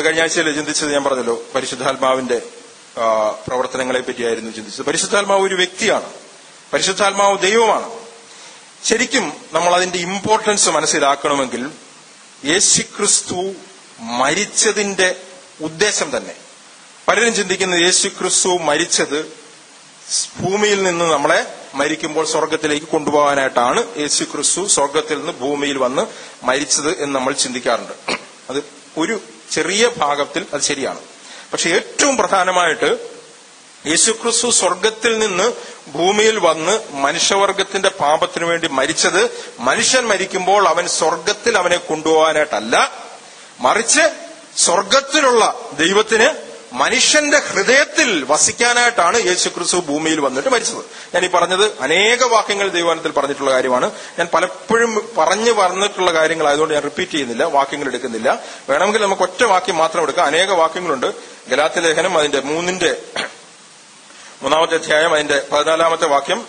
കഴിഞ്ഞ ആഴ്ചയിൽ ചിന്തിച്ചത് ഞാൻ പറഞ്ഞല്ലോ പരിശുദ്ധാത്മാവിന്റെ ആ, പ്രവർത്തനങ്ങളെ പറ്റിയായിരുന്നു ചിന്തിച്ചത് പരിശുദ്ധാത്മാവ് ഒരു വ്യക്തിയാണ് പരിശുദ്ധാത്മാവ് ദൈവമാണ് ശരിക്കും നമ്മൾ അതിന്റെ ഇമ്പോർട്ടൻസ് മനസ്സിലാക്കണമെങ്കിൽ യേശുക്രിസ്തു മരിച്ചതിന്റെ ഉദ്ദേശം തന്നെ പലരും ചിന്തിക്കുന്നത് യേശുക്രിസ്തു മരിച്ചത് ഭൂമിയിൽ നിന്ന് നമ്മളെ മരിക്കുമ്പോൾ സ്വർഗത്തിലേക്ക് കൊണ്ടുപോകാനായിട്ടാണ് യേശു ക്രിസ്തു സ്വർഗത്തിൽ നിന്ന് ഭൂമിയിൽ വന്ന് മരിച്ചത് എന്ന് നമ്മൾ ചിന്തിക്കാറുണ്ട് അത് ഒരു ചെറിയ ഭാഗത്തിൽ അത് ശരിയാണ് പക്ഷെ ഏറ്റവും പ്രധാനമായിട്ട് യേശുക്രിസ്തു സ്വർഗത്തിൽ നിന്ന് ഭൂമിയിൽ വന്ന് മനുഷ്യവർഗത്തിന്റെ പാപത്തിനു വേണ്ടി മരിച്ചത് മനുഷ്യൻ മരിക്കുമ്പോൾ അവൻ സ്വർഗത്തിൽ അവനെ കൊണ്ടുപോകാനായിട്ടല്ല മറിച്ച് സ്വർഗത്തിലുള്ള ദൈവത്തിന് മനുഷ്യന്റെ ഹൃദയത്തിൽ വസിക്കാനായിട്ടാണ് യേശുക്രിസ്തു ഭൂമിയിൽ വന്നിട്ട് മരിച്ചത് ഞാൻ ഈ പറഞ്ഞത് അനേക വാക്യങ്ങൾ ദൈവാനത്തിൽ പറഞ്ഞിട്ടുള്ള കാര്യമാണ് ഞാൻ പലപ്പോഴും പറഞ്ഞു പറഞ്ഞിട്ടുള്ള കാര്യങ്ങളായതുകൊണ്ട് ഞാൻ റിപ്പീറ്റ് ചെയ്യുന്നില്ല വാക്യങ്ങൾ എടുക്കുന്നില്ല വേണമെങ്കിൽ നമുക്ക് ഒറ്റ വാക്യം മാത്രം എടുക്കാം അനേക വാക്യങ്ങളുണ്ട് ഗലാത്തി ലേഖനം അതിന്റെ മൂന്നിന്റെ മൂന്നാമത്തെ അധ്യായം അതിന്റെ പതിനാലാമത്തെ വാക്യം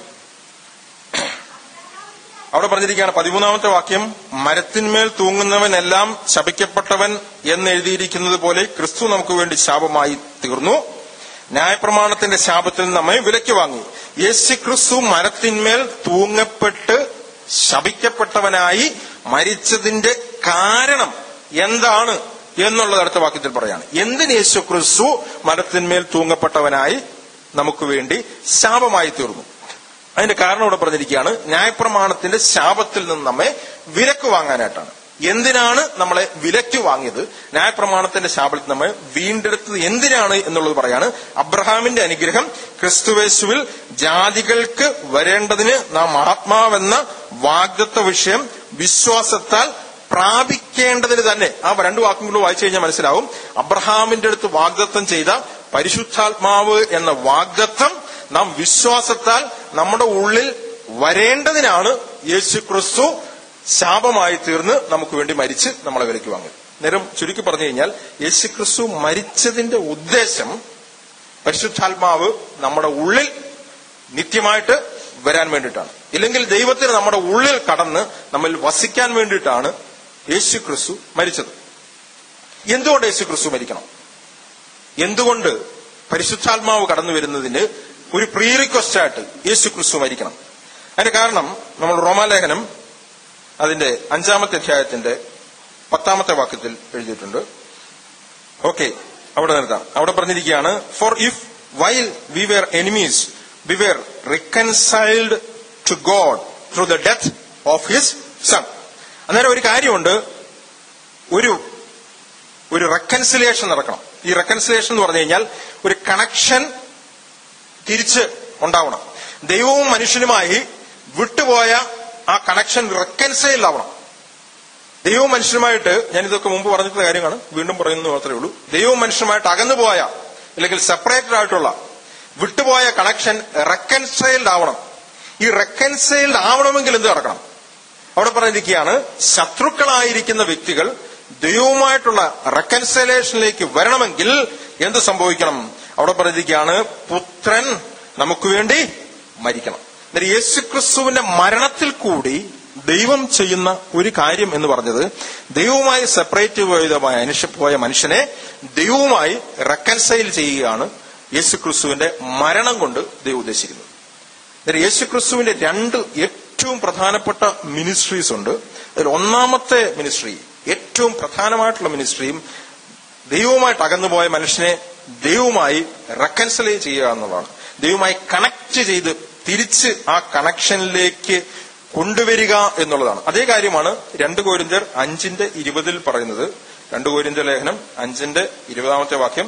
അവിടെ പറഞ്ഞിരിക്കുകയാണ് പതിമൂന്നാമത്തെ വാക്യം മരത്തിന്മേൽ തൂങ്ങുന്നവനെല്ലാം ശപിക്കപ്പെട്ടവൻ എന്ന് എഴുതിയിരിക്കുന്നത് പോലെ ക്രിസ്തു നമുക്ക് വേണ്ടി ശാപമായി തീർന്നു ന്യായപ്രമാണത്തിന്റെ ശാപത്തിൽ നിന്ന് നമ്മെ വിലയ്ക്ക് വാങ്ങി യേശു ക്രിസ്തു മരത്തിന്മേൽ തൂങ്ങപ്പെട്ട് ശപിക്കപ്പെട്ടവനായി മരിച്ചതിന്റെ കാരണം എന്താണ് എന്നുള്ളത് അടുത്ത വാക്യത്തിൽ പറയാണ് എന്തിന് യേശു ക്രിസ്തു മരത്തിന്മേൽ തൂങ്ങപ്പെട്ടവനായി നമുക്ക് വേണ്ടി ശാപമായി തീർന്നു അതിന്റെ കാരണം ഇവിടെ പറഞ്ഞിരിക്കുകയാണ് ന്യായപ്രമാണത്തിന്റെ ശാപത്തിൽ നിന്ന് നമ്മെ വിലക്ക് വാങ്ങാനായിട്ടാണ് എന്തിനാണ് നമ്മളെ വിലക്ക് വാങ്ങിയത് ന്യായപ്രമാണത്തിന്റെ ശാപത്തിൽ നമ്മെ വീണ്ടെടുത്തത് എന്തിനാണ് എന്നുള്ളത് പറയാണ് അബ്രഹാമിന്റെ അനുഗ്രഹം ക്രിസ്തുവേശുവിൽ ജാതികൾക്ക് വരേണ്ടതിന് നാം ആത്മാവെന്ന വാഗ്ദത്വ വിഷയം വിശ്വാസത്താൽ പ്രാപിക്കേണ്ടതിന് തന്നെ ആ രണ്ട് വാക്കും കൂടെ വായിച്ചു കഴിഞ്ഞാൽ മനസ്സിലാവും അബ്രഹാമിന്റെ അടുത്ത് വാഗ്ദത്തം ചെയ്ത പരിശുദ്ധാത്മാവ് എന്ന വാഗ്ദത്തം നാം വിശ്വാസത്താൽ നമ്മുടെ ഉള്ളിൽ വരേണ്ടതിനാണ് യേശു ക്രിസ്തു ശാപമായി തീർന്ന് നമുക്ക് വേണ്ടി മരിച്ച് നമ്മളെ വിലയ്ക്ക് വാങ്ങി നേരം ചുരുക്കി പറഞ്ഞു കഴിഞ്ഞാൽ യേശു ക്രിസ്തു മരിച്ചതിന്റെ ഉദ്ദേശം പരിശുദ്ധാത്മാവ് നമ്മുടെ ഉള്ളിൽ നിത്യമായിട്ട് വരാൻ വേണ്ടിയിട്ടാണ് ഇല്ലെങ്കിൽ ദൈവത്തിന് നമ്മുടെ ഉള്ളിൽ കടന്ന് നമ്മിൽ വസിക്കാൻ വേണ്ടിയിട്ടാണ് യേശു ക്രിസ്തു മരിച്ചത് എന്തുകൊണ്ട് യേശു ക്രിസ്തു മരിക്കണം എന്തുകൊണ്ട് പരിശുദ്ധാത്മാവ് കടന്നു വരുന്നതിന് ഒരു പ്രീ റിക്വസ്റ്റ് ആയിട്ട് യേശു ക്രിസ്തു മരിക്കണം അതിന്റെ കാരണം നമ്മൾ റോമാലേഖനം അതിന്റെ അഞ്ചാമത്തെ അധ്യായത്തിന്റെ പത്താമത്തെ വാക്യത്തിൽ എഴുതിയിട്ടുണ്ട് ഓക്കെ അവിടെ നിർത്താം അവിടെ പറഞ്ഞിരിക്കുകയാണ് for if while we were enemies we were reconciled to God through the death of his son അന്നേരം ഒരു കാര്യമുണ്ട് ഒരു ഒരു റെക്കൻസിലേഷൻ നടക്കണം ഈ റെക്കൻസിലേഷൻ എന്ന് പറഞ്ഞു കഴിഞ്ഞാൽ ഒരു കണക്ഷൻ തിരിച്ച് ഉണ്ടാവണം ദൈവവും മനുഷ്യനുമായി വിട്ടുപോയ ആ കണക്ഷൻ റെക്കൻസൈൽ ആവണം ദൈവവും മനുഷ്യനുമായിട്ട് ഞാൻ ഇതൊക്കെ മുമ്പ് പറഞ്ഞിട്ടുള്ള കാര്യമാണ് വീണ്ടും പറയുന്നത് മാത്രമേ ഉള്ളൂ ദൈവവും മനുഷ്യനുമായിട്ട് അകന്നു പോയ അല്ലെങ്കിൽ സെപ്പറേറ്റഡ് ആയിട്ടുള്ള വിട്ടുപോയ കണക്ഷൻ റെക്കൻസൈൽഡ് ആവണം ഈ റെക്കൻസൈൽഡ് ആവണമെങ്കിൽ എന്ത് നടക്കണം അവിടെ പറഞ്ഞിരിക്കുകയാണ് ശത്രുക്കളായിരിക്കുന്ന വ്യക്തികൾ ദൈവവുമായിട്ടുള്ള റെക്കൻസലേഷനിലേക്ക് വരണമെങ്കിൽ എന്ത് സംഭവിക്കണം അവിടെ പറഞ്ഞിരിക്കുകയാണ് പുത്രൻ നമുക്ക് വേണ്ടി മരിക്കണം എന്നിട്ട് യേശുക്രിസ്തുവിന്റെ മരണത്തിൽ കൂടി ദൈവം ചെയ്യുന്ന ഒരു കാര്യം എന്ന് പറഞ്ഞത് ദൈവവുമായി സെപ്പറേറ്റ് പോയതുമായ മനുഷ്യ പോയ മനുഷ്യനെ ദൈവവുമായി റെക്കൻസൈൽ ചെയ്യുകയാണ് യേശുക്രിസ്തുവിന്റെ മരണം കൊണ്ട് ദൈവം ഉദ്ദേശിക്കുന്നത് എന്നിട്ട് യേശുക്രിസ്തുവിന്റെ രണ്ട് ഏറ്റവും പ്രധാനപ്പെട്ട മിനിസ്ട്രീസ് ഉണ്ട് അതിൽ ഒന്നാമത്തെ മിനിസ്ട്രി ഏറ്റവും പ്രധാനമായിട്ടുള്ള മിനിസ്ട്രിയും ദൈവവുമായിട്ട് അകന്നുപോയ മനുഷ്യനെ ദൈവവുമായി റെക്കൻസലേ ചെയ്യുക എന്നുള്ളതാണ് ദൈവവുമായി കണക്ട് ചെയ്ത് തിരിച്ച് ആ കണക്ഷനിലേക്ക് കൊണ്ടുവരിക എന്നുള്ളതാണ് അതേ കാര്യമാണ് രണ്ട് കോരിന്തർ അഞ്ചിന്റെ ഇരുപതിൽ പറയുന്നത് രണ്ട് കോരിന്തർ ലേഖനം അഞ്ചിന്റെ ഇരുപതാമത്തെ വാക്യം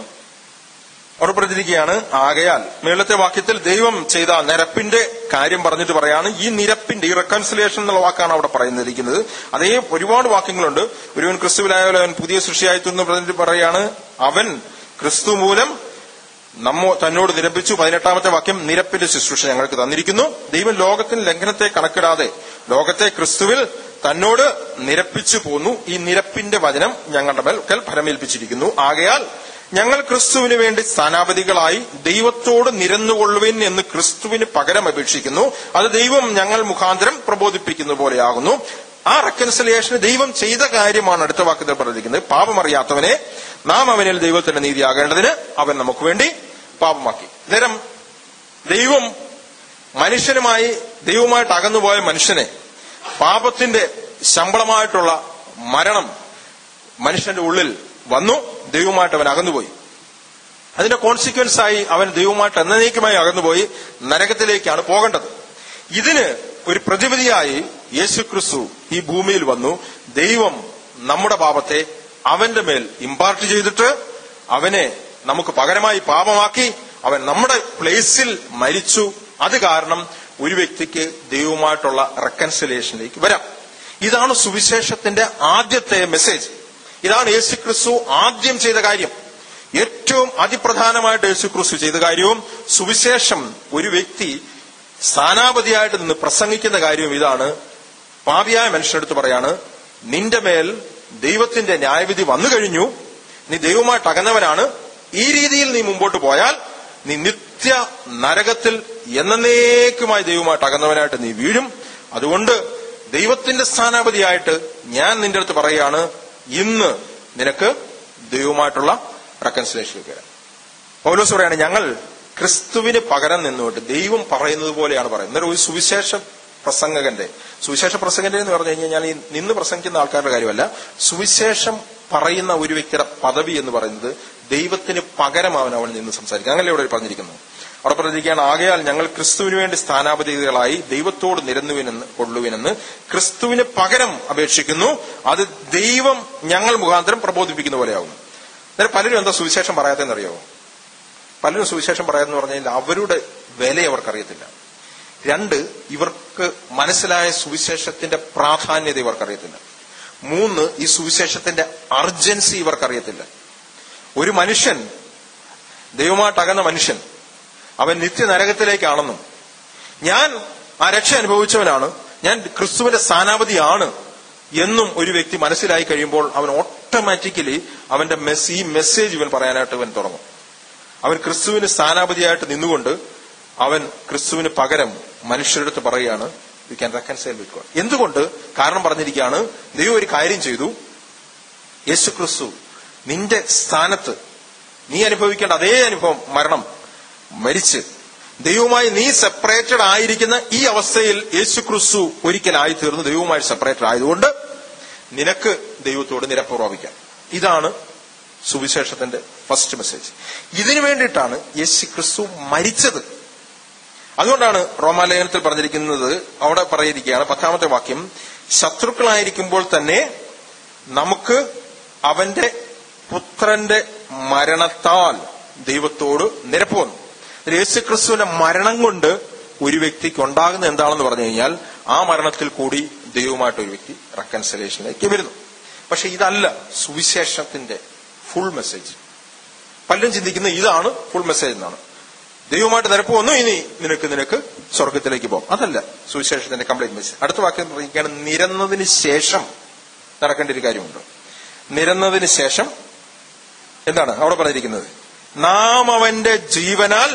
അവിടെ പറഞ്ഞിരിക്കുകയാണ് ആകയാൽ മേളത്തെ വാക്യത്തിൽ ദൈവം ചെയ്ത നിരപ്പിന്റെ കാര്യം പറഞ്ഞിട്ട് പറയാണ് ഈ നിരപ്പിന്റെ ഈ റെക്കൺസിലേഷൻ എന്നുള്ള വാക്കാണ് അവിടെ പറയുന്നിരിക്കുന്നത് അതേ ഒരുപാട് വാക്യങ്ങളുണ്ട് ഒരുവൻ ക്രിസ്തുവിലായാലും അവൻ പുതിയ സൃഷ്ടിയായിത്തെന്ന് പറഞ്ഞിട്ട് പറയാണ് അവൻ ക്രിസ്തു മൂലം നമ്മോ തന്നോട് നിരപ്പിച്ചു പതിനെട്ടാമത്തെ വാക്യം നിരപ്പിന്റെ ശുശ്രൂഷ ഞങ്ങൾക്ക് തന്നിരിക്കുന്നു ദൈവം ലോകത്തിന് ലംഘനത്തെ കണക്കിടാതെ ലോകത്തെ ക്രിസ്തുവിൽ തന്നോട് നിരപ്പിച്ചു പോന്നു ഈ നിരപ്പിന്റെ വചനം ഞങ്ങളുടെ മേൽ ഫലമേൽപ്പിച്ചിരിക്കുന്നു ആകയാൽ ഞങ്ങൾ ക്രിസ്തുവിന് വേണ്ടി സ്ഥാനാപതികളായി ദൈവത്തോട് നിരന്നുകൊള്ളുവിൻ എന്ന് ക്രിസ്തുവിന് പകരം അപേക്ഷിക്കുന്നു അത് ദൈവം ഞങ്ങൾ മുഖാന്തരം പ്രബോധിപ്പിക്കുന്ന പോലെയാകുന്നു ആ റെക്കൻസിലിയേഷന് ദൈവം ചെയ്ത കാര്യമാണ് അടുത്ത വാക്യത്തിൽ പറഞ്ഞിരിക്കുന്നത് പാപമറിയാത്തവനെ നാം അവനിൽ ദൈവത്തിന്റെ നീതിയാകേണ്ടതിന് അവൻ നമുക്ക് വേണ്ടി പാപമാക്കി നേരം ദൈവം മനുഷ്യനുമായി ദൈവമായിട്ട് അകന്നുപോയ മനുഷ്യനെ പാപത്തിന്റെ ശമ്പളമായിട്ടുള്ള മരണം മനുഷ്യന്റെ ഉള്ളിൽ വന്നു ദൈവമായിട്ട് അവൻ അകന്നുപോയി അതിന്റെ കോൺസിക്വൻസ് ആയി അവൻ ദൈവമായിട്ട് എന്നേക്കുമായി അകന്നുപോയി നരകത്തിലേക്കാണ് പോകേണ്ടത് ഇതിന് ഒരു പ്രതിവിധിയായി യേശു ക്രിസ്തു ഈ ഭൂമിയിൽ വന്നു ദൈവം നമ്മുടെ പാപത്തെ അവന്റെ മേൽ ഇമ്പാർട്ട് ചെയ്തിട്ട് അവനെ നമുക്ക് പകരമായി പാപമാക്കി അവൻ നമ്മുടെ പ്ലേസിൽ മരിച്ചു അത് കാരണം ഒരു വ്യക്തിക്ക് ദൈവമായിട്ടുള്ള റെക്കൻസിലേഷനിലേക്ക് വരാം ഇതാണ് സുവിശേഷത്തിന്റെ ആദ്യത്തെ മെസ്സേജ് ഇതാണ് യേശു ക്രിസ്തു ആദ്യം ചെയ്ത കാര്യം ഏറ്റവും അതിപ്രധാനമായിട്ട് യേശു ക്രിസ്തു ചെയ്ത കാര്യവും സുവിശേഷം ഒരു വ്യക്തി സ്ഥാനാപതിയായിട്ട് നിന്ന് പ്രസംഗിക്കുന്ന കാര്യവും ഇതാണ് പാപിയായ മനുഷ്യനടുത്ത് പറയാണ് നിന്റെ മേൽ ദൈവത്തിന്റെ ന്യായവിധി വന്നു കഴിഞ്ഞു നീ ദൈവമായിട്ട് അകന്നവനാണ് ഈ രീതിയിൽ നീ മുമ്പോട്ട് പോയാൽ നീ നിത്യ നരകത്തിൽ എന്നേക്കുമായി ദൈവമായിട്ട് അകന്നവനായിട്ട് നീ വീഴും അതുകൊണ്ട് ദൈവത്തിന്റെ സ്ഥാനാപതിയായിട്ട് ഞാൻ നിന്റെ അടുത്ത് പറയുകയാണ് ഇന്ന് നിനക്ക് ദൈവമായിട്ടുള്ള റെക്കൻസിലേഷനിലേക്ക് വരാം പൗലോസ് പറയാണ് ഞങ്ങൾ ക്രിസ്തുവിന് പകരം നിന്നുകൊണ്ട് ദൈവം പറയുന്നത് പോലെയാണ് പറയുന്നത് അന്നേരം ഒരു സുവിശേഷ പ്രസംഗകന്റെ സുവിശേഷ പ്രസംഗന്റെ എന്ന് പറഞ്ഞു കഴിഞ്ഞാൽ ഈ നിന്ന് പ്രസംഗിക്കുന്ന ആൾക്കാരുടെ കാര്യമല്ല സുവിശേഷം പറയുന്ന ഒരു വ്യക്തിയുടെ പദവി എന്ന് പറയുന്നത് ദൈവത്തിന് പകരം അവൻ അവൻ നിന്ന് സംസാരിക്കുക അങ്ങനെ ഇവിടെ പറഞ്ഞിരിക്കുന്നു അവിടെ പറഞ്ഞിരിക്കുകയാണ് ആകയാൽ ഞങ്ങൾ ക്രിസ്തുവിന് വേണ്ടി സ്ഥാനാപതികളായി ദൈവത്തോട് നിരന്നുവിനെന്ന് കൊള്ളുവിനെന്ന് ക്രിസ്തുവിന് പകരം അപേക്ഷിക്കുന്നു അത് ദൈവം ഞങ്ങൾ മുഖാന്തരം പ്രബോധിപ്പിക്കുന്ന പോലെയാകുന്നു അന്നേരം പലരും എന്താ സുവിശേഷം പറയാത്തെന്നറിയോ പലരും സുവിശേഷം പറയാതെന്ന് പറഞ്ഞാൽ അവരുടെ വില അവർക്കറിയത്തില്ല രണ്ട് ഇവർക്ക് മനസ്സിലായ സുവിശേഷത്തിന്റെ പ്രാധാന്യത ഇവർക്കറിയത്തില്ല മൂന്ന് ഈ സുവിശേഷത്തിന്റെ അർജൻസി ഇവർക്കറിയത്തില്ല ഒരു മനുഷ്യൻ ദൈവമായിട്ട് അകന്ന മനുഷ്യൻ അവൻ നിത്യനരകത്തിലേക്കാണെന്നും ഞാൻ ആ രക്ഷ അനുഭവിച്ചവനാണ് ഞാൻ ക്രിസ്തുവിന്റെ സ്ഥാനാപതിയാണ് എന്നും ഒരു വ്യക്തി മനസ്സിലായി കഴിയുമ്പോൾ അവൻ ഓട്ടോമാറ്റിക്കലി അവന്റെ മെസ് ഈ മെസ്സേജ് ഇവൻ പറയാനായിട്ട് ഇവൻ തുടങ്ങും അവൻ ക്രിസ്തുവിന് സ്ഥാനാപതിയായിട്ട് നിന്നുകൊണ്ട് അവൻ ക്രിസ്തുവിന് പകരം മനുഷ്യരുടെ അടുത്ത് പറയുകയാണ് you can reconcile with God എന്തുകൊണ്ട് കാരണം പറഞ്ഞിരിക്കുകയാണ് ദൈവം ഒരു കാര്യം ചെയ്തു യേശു ക്രിസ്തു നിന്റെ സ്ഥാനത്ത് നീ അനുഭവിക്കേണ്ട അതേ അനുഭവം മരണം മരിച്ച് ദൈവവുമായി നീ സെപ്പറേറ്റഡ് ആയിരിക്കുന്ന ഈ അവസ്ഥയിൽ യേശു ക്രിസ്തു ഒരിക്കലായി തീർന്നു ദൈവവുമായി സെപ്പറേറ്റഡ് ആയതുകൊണ്ട് നിനക്ക് ദൈവത്തോട് നിരപ്പുറവിക്കാം ഇതാണ് സുവിശേഷത്തിന്റെ ഫസ്റ്റ് മെസ്സേജ് ഇതിനു വേണ്ടിയിട്ടാണ് യേശു ക്രിസ്തു മരിച്ചത് അതുകൊണ്ടാണ് റോമാലേഖനത്തിൽ പറഞ്ഞിരിക്കുന്നത് അവിടെ പറഞ്ഞിരിക്കുകയാണ് പത്താമത്തെ വാക്യം ശത്രുക്കളായിരിക്കുമ്പോൾ തന്നെ നമുക്ക് അവന്റെ പുത്രന്റെ മരണത്താൽ ദൈവത്തോട് നിരപ്പ് വന്നു യേശുക്രിസ്തുവിന്റെ മരണം കൊണ്ട് ഒരു വ്യക്തിക്ക് ഉണ്ടാകുന്ന എന്താണെന്ന് പറഞ്ഞു കഴിഞ്ഞാൽ ആ മരണത്തിൽ കൂടി ദൈവമായിട്ട് ഒരു വ്യക്തി റെക്കൻസലേഷനിലേക്ക് വരുന്നു പക്ഷെ ഇതല്ല സുവിശേഷത്തിന്റെ ഫുൾ മെസ്സേജ് പലരും ചിന്തിക്കുന്ന ഇതാണ് ഫുൾ മെസ്സേജ് എന്നാണ് ദൈവമായിട്ട് നിരപ്പ് വന്നു ഇനി നിനക്ക് നിനക്ക് സ്വർഗത്തിലേക്ക് പോകും അതല്ല സുവിശേഷത്തിന്റെ കംപ്ലീറ്റ് മെസ്സേജ് അടുത്ത വാക്യം പറയുകയാണ് നിരന്നതിന് ശേഷം നടക്കേണ്ട ഒരു കാര്യമുണ്ട് നിരന്നതിന് ശേഷം എന്താണ് അവിടെ പറഞ്ഞിരിക്കുന്നത് നാം അവന്റെ ജീവനാൽ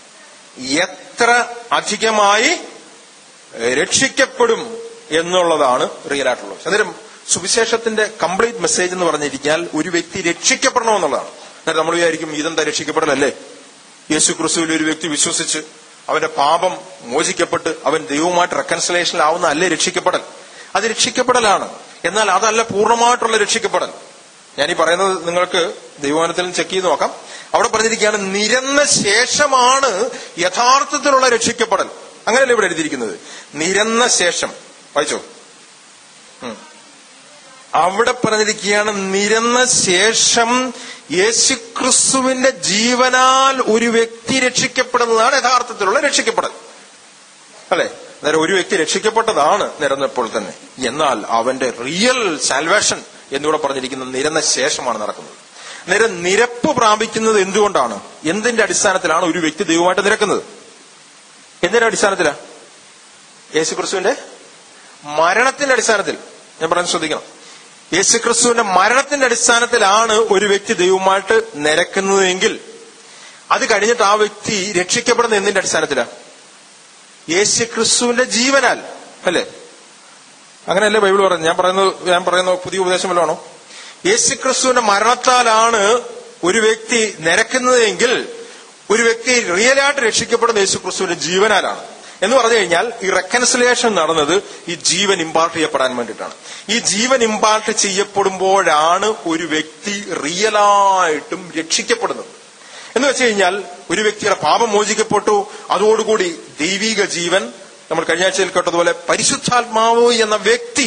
എത്ര അധികമായി രക്ഷിക്കപ്പെടും എന്നുള്ളതാണ് റിയൽ ആയിട്ടുള്ളത് അന്നേരം സുവിശേഷത്തിന്റെ കംപ്ലീറ്റ് മെസ്സേജ് എന്ന് പറഞ്ഞിരിക്കാൻ ഒരു വ്യക്തി രക്ഷിക്കപ്പെടണമെന്നുള്ളതാണ് അന്നേരം നമ്മൾ വിചാരിക്കും ഇതെന്താ രക്ഷിക്കപ്പെടലല്ലേ യേശു ക്രിസ്തുവിൽ ഒരു വ്യക്തി വിശ്വസിച്ച് അവന്റെ പാപം മോചിക്കപ്പെട്ട് അവൻ ദൈവവുമായിട്ട് റെക്കൻസലേഷനിലാവുന്ന അല്ലേ രക്ഷിക്കപ്പെടൽ അത് രക്ഷിക്കപ്പെടലാണ് എന്നാൽ അതല്ല പൂർണ്ണമായിട്ടുള്ള രക്ഷിക്കപ്പെടൽ ഞാൻ ഈ പറയുന്നത് നിങ്ങൾക്ക് ദൈവവനത്തിൽ ചെക്ക് ചെയ്ത് നോക്കാം അവിടെ പറഞ്ഞിരിക്കുകയാണ് നിരന്ന ശേഷമാണ് യഥാർത്ഥത്തിലുള്ള രക്ഷിക്കപ്പെടൽ അങ്ങനെയല്ലേ ഇവിടെ എഴുതിയിരിക്കുന്നത് നിരന്ന ശേഷം വായിച്ചോ ഉം. അവിടെ പറഞ്ഞിരിക്കുകയാണ് നിരന്ന ശേഷം യേശുക്രിസ്തുവിന്റെ ജീവനാൽ ഒരു വ്യക്തി രക്ഷിക്കപ്പെടുന്നതാണ് യഥാർത്ഥത്തിലുള്ള രക്ഷിക്കപ്പെടൽ അല്ലെ അന്നേരം ഒരു വ്യക്തി രക്ഷിക്കപ്പെട്ടതാണ് നിരന്നപ്പോൾ തന്നെ എന്നാൽ അവന്റെ റിയൽ സാൽവേഷൻ എന്നിവിടെ പറഞ്ഞിരിക്കുന്ന നിരന്ന ശേഷമാണ് നടക്കുന്നത് നേരെ നിരപ്പ് പ്രാപിക്കുന്നത് എന്തുകൊണ്ടാണ് എന്തിന്റെ അടിസ്ഥാനത്തിലാണ് ഒരു വ്യക്തി ദൈവമായിട്ട് നിരക്കുന്നത് എന്തിന്റെ അടിസ്ഥാനത്തിലാ യേശുക്രിസ്തുവിന്റെ മരണത്തിന്റെ അടിസ്ഥാനത്തിൽ ഞാൻ പറയാൻ ശ്രദ്ധിക്കണം യേശുക്രിസ്തുവിന്റെ മരണത്തിന്റെ അടിസ്ഥാനത്തിലാണ് ഒരു വ്യക്തി ദൈവമായിട്ട് നിരക്കുന്നതെങ്കിൽ അത് കഴിഞ്ഞിട്ട് ആ വ്യക്തി രക്ഷിക്കപ്പെടുന്ന എന്തിന്റെ അടിസ്ഥാനത്തിലാ യേശുക്രിസ്തുവിന്റെ ജീവനാൽ അല്ലേ അങ്ങനെയല്ലേ ബൈബിൾ പറയുന്നത് ഞാൻ പറയുന്നത് ഞാൻ പറയുന്ന പുതിയ ഉപദേശം വല്ലതാണോ യേശുക്രിസ്തുവിന്റെ മരണത്താലാണ് ഒരു വ്യക്തി നിരക്കുന്നത് എങ്കിൽ ഒരു വ്യക്തി റിയലായിട്ട് രക്ഷിക്കപ്പെടുന്ന യേശുക്രിസ്തുവിന്റെ ജീവനാലാണ് എന്ന് പറഞ്ഞു കഴിഞ്ഞാൽ ഈ റെക്കൻസിലേഷൻ നടന്നത് ഈ ജീവൻ ഇമ്പാർട്ട് ചെയ്യപ്പെടാൻ വേണ്ടിയിട്ടാണ് ഈ ജീവൻ ഇമ്പാർട്ട് ചെയ്യപ്പെടുമ്പോഴാണ് ഒരു വ്യക്തി റിയലായിട്ടും രക്ഷിക്കപ്പെടുന്നത് എന്ന് വെച്ച് കഴിഞ്ഞാൽ ഒരു വ്യക്തിയുടെ പാപം മോചിക്കപ്പെട്ടു അതോടുകൂടി ദൈവിക ജീവൻ നമ്മൾ കഴിഞ്ഞ ആഴ്ചയിൽ കേട്ടതുപോലെ പരിശുദ്ധാത്മാവ് എന്ന വ്യക്തി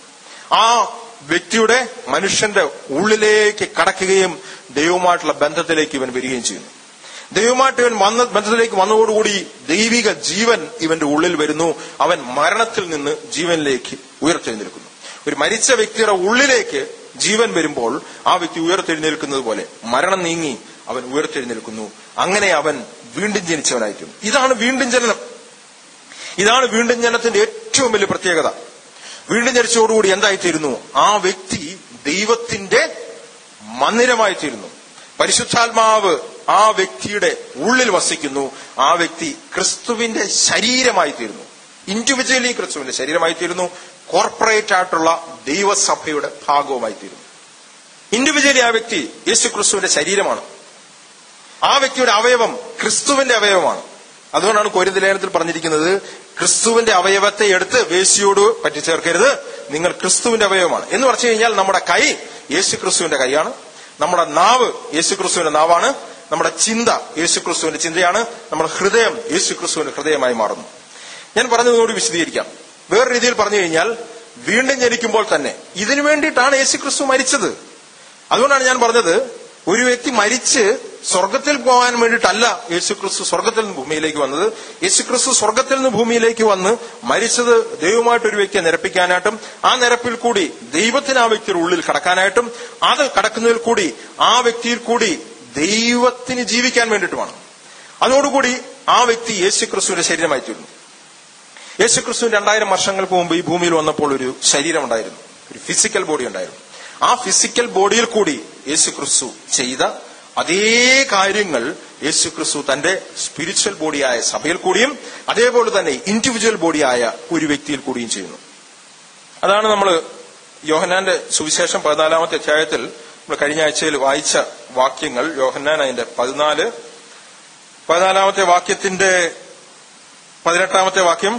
ആ വ്യക്തിയുടെ മനുഷ്യന്റെ ഉള്ളിലേക്ക് കടക്കുകയും ദൈവവുമായിട്ടുള്ള ബന്ധത്തിലേക്ക് ഇവൻ വരികയും ചെയ്യുന്നു ദൈവമായിട്ട് ഇവൻ വന്ന ബന്ധത്തിലേക്ക് വന്നതോടുകൂടി ദൈവിക ജീവൻ ഇവന്റെ ഉള്ളിൽ വരുന്നു അവൻ മരണത്തിൽ നിന്ന് ജീവനിലേക്ക് ഉയർത്തെഴുന്നേൽക്കുന്നു ഒരു മരിച്ച വ്യക്തിയുടെ ഉള്ളിലേക്ക് ജീവൻ വരുമ്പോൾ ആ വ്യക്തി ഉയർത്തെഴുന്നേൽക്കുന്നത് പോലെ മരണം നീങ്ങി അവൻ ഉയർത്തെഴുന്നേൽക്കുന്നു അങ്ങനെ അവൻ വീണ്ടും ജനിച്ചവനായിരിക്കും ഇതാണ് വീണ്ടും ജനനം ഇതാണ് വീണ്ടും ജനനത്തിന്റെ ഏറ്റവും വലിയ പ്രത്യേകത വീണ്ടും ജനിച്ചതോടുകൂടി എന്തായിത്തീരുന്നു ആ വ്യക്തി ദൈവത്തിന്റെ മന്ദിരമായിത്തീരുന്നു പരിശുദ്ധാത്മാവ് ആ വ്യക്തിയുടെ ഉള്ളിൽ വസിക്കുന്നു ആ വ്യക്തി ക്രിസ്തുവിന്റെ ശരീരമായിത്തീരുന്നു ഇൻഡിവിജ്വലി ക്രിസ്തുവിന്റെ ശരീരമായിത്തീരുന്നു കോർപ്പറേറ്റ് ആയിട്ടുള്ള ദൈവസഭയുടെ ഭാഗവുമായിത്തീരുന്നു ഇൻഡിവിജ്വലി ആ വ്യക്തി യേശു ക്രിസ്തുവിന്റെ ശരീരമാണ് ആ വ്യക്തിയുടെ അവയവം ക്രിസ്തുവിന്റെ അവയവമാണ് അതുകൊണ്ടാണ് കോരിന്ത ലേഖനത്തിൽ പറഞ്ഞിരിക്കുന്നത് ക്രിസ്തുവിന്റെ അവയവത്തെ എടുത്ത് വേശിയോട് പറ്റിച്ചേർക്കരുത് നിങ്ങൾ ക്രിസ്തുവിന്റെ അവയവമാണ് എന്ന് പറഞ്ഞു കഴിഞ്ഞാൽ നമ്മുടെ കൈ യേശു ക്രിസ്തുവിന്റെ കൈയാണ് നമ്മുടെ നാവ് യേശു ക്രിസ്തുവിന്റെ നാവാണ് നമ്മുടെ ചിന്ത യേശു ക്രിസ്തുവിന്റെ ചിന്തയാണ് നമ്മുടെ ഹൃദയം യേശു ക്രിസ്തുവിന്റെ ഹൃദയമായി മാറുന്നു ഞാൻ പറഞ്ഞതുകൂടി വിശദീകരിക്കാം വേറെ രീതിയിൽ പറഞ്ഞു കഴിഞ്ഞാൽ വീണ്ടും ജനിക്കുമ്പോൾ തന്നെ ഇതിനു വേണ്ടിയിട്ടാണ് യേശു ക്രിസ്തു മരിച്ചത് അതുകൊണ്ടാണ് ഞാൻ പറഞ്ഞത് ഒരു വ്യക്തി മരിച്ച് സ്വർഗത്തിൽ പോകാൻ വേണ്ടിയിട്ടല്ല യേശുക്രിസ്തു സ്വർഗത്തിൽ നിന്ന് ഭൂമിയിലേക്ക് വന്നത് യേശുക്രിസ്തു സ്വർഗത്തിൽ നിന്ന് ഭൂമിയിലേക്ക് വന്ന് മരിച്ചത് ദൈവമായിട്ട് ഒരു വ്യക്തിയെ നിരപ്പിക്കാനായിട്ടും ആ നിരപ്പിൽ കൂടി ദൈവത്തിന് ആ വ്യക്തിയുടെ ഉള്ളിൽ കടക്കാനായിട്ടും അത് കടക്കുന്നതിൽ കൂടി ആ വ്യക്തിയിൽ കൂടി ദൈവത്തിന് ജീവിക്കാൻ വേണ്ടിയിട്ടുമാണ് അതോടുകൂടി ആ വ്യക്തി യേശുക്രിസ്തുവിന്റെ ശരീരമായി തീർന്നു യേശുക്രിസ്തു രണ്ടായിരം വർഷങ്ങൾക്ക് മുമ്പ് ഈ ഭൂമിയിൽ വന്നപ്പോൾ ഒരു ശരീരം ഉണ്ടായിരുന്നു ഒരു ഫിസിക്കൽ ബോഡി ഉണ്ടായിരുന്നു ആ ഫിസിക്കൽ ബോഡിയിൽ കൂടി യേശുക്രിസ്തു ചെയ്ത അതേ കാര്യങ്ങൾ യേശുക്രിസ്തു തന്റെ സ്പിരിച്വൽ ബോഡിയായ സഭയിൽ കൂടിയും അതേപോലെ തന്നെ ഇൻഡിവിജ്വൽ ബോഡിയായ ഒരു വ്യക്തിയിൽ കൂടിയും ചെയ്യുന്നു അതാണ് നമ്മൾ യോഹന്നാന്റെ സുവിശേഷം പതിനാലാമത്തെ അധ്യായത്തിൽ നമ്മൾ കഴിഞ്ഞ ആഴ്ചയിൽ വായിച്ച വാക്യങ്ങൾ യോഹന്നാൻ അതിന്റെ പതിനാല് പതിനാലാമത്തെ വാക്യത്തിന്റെ പതിനെട്ടാമത്തെ വാക്യം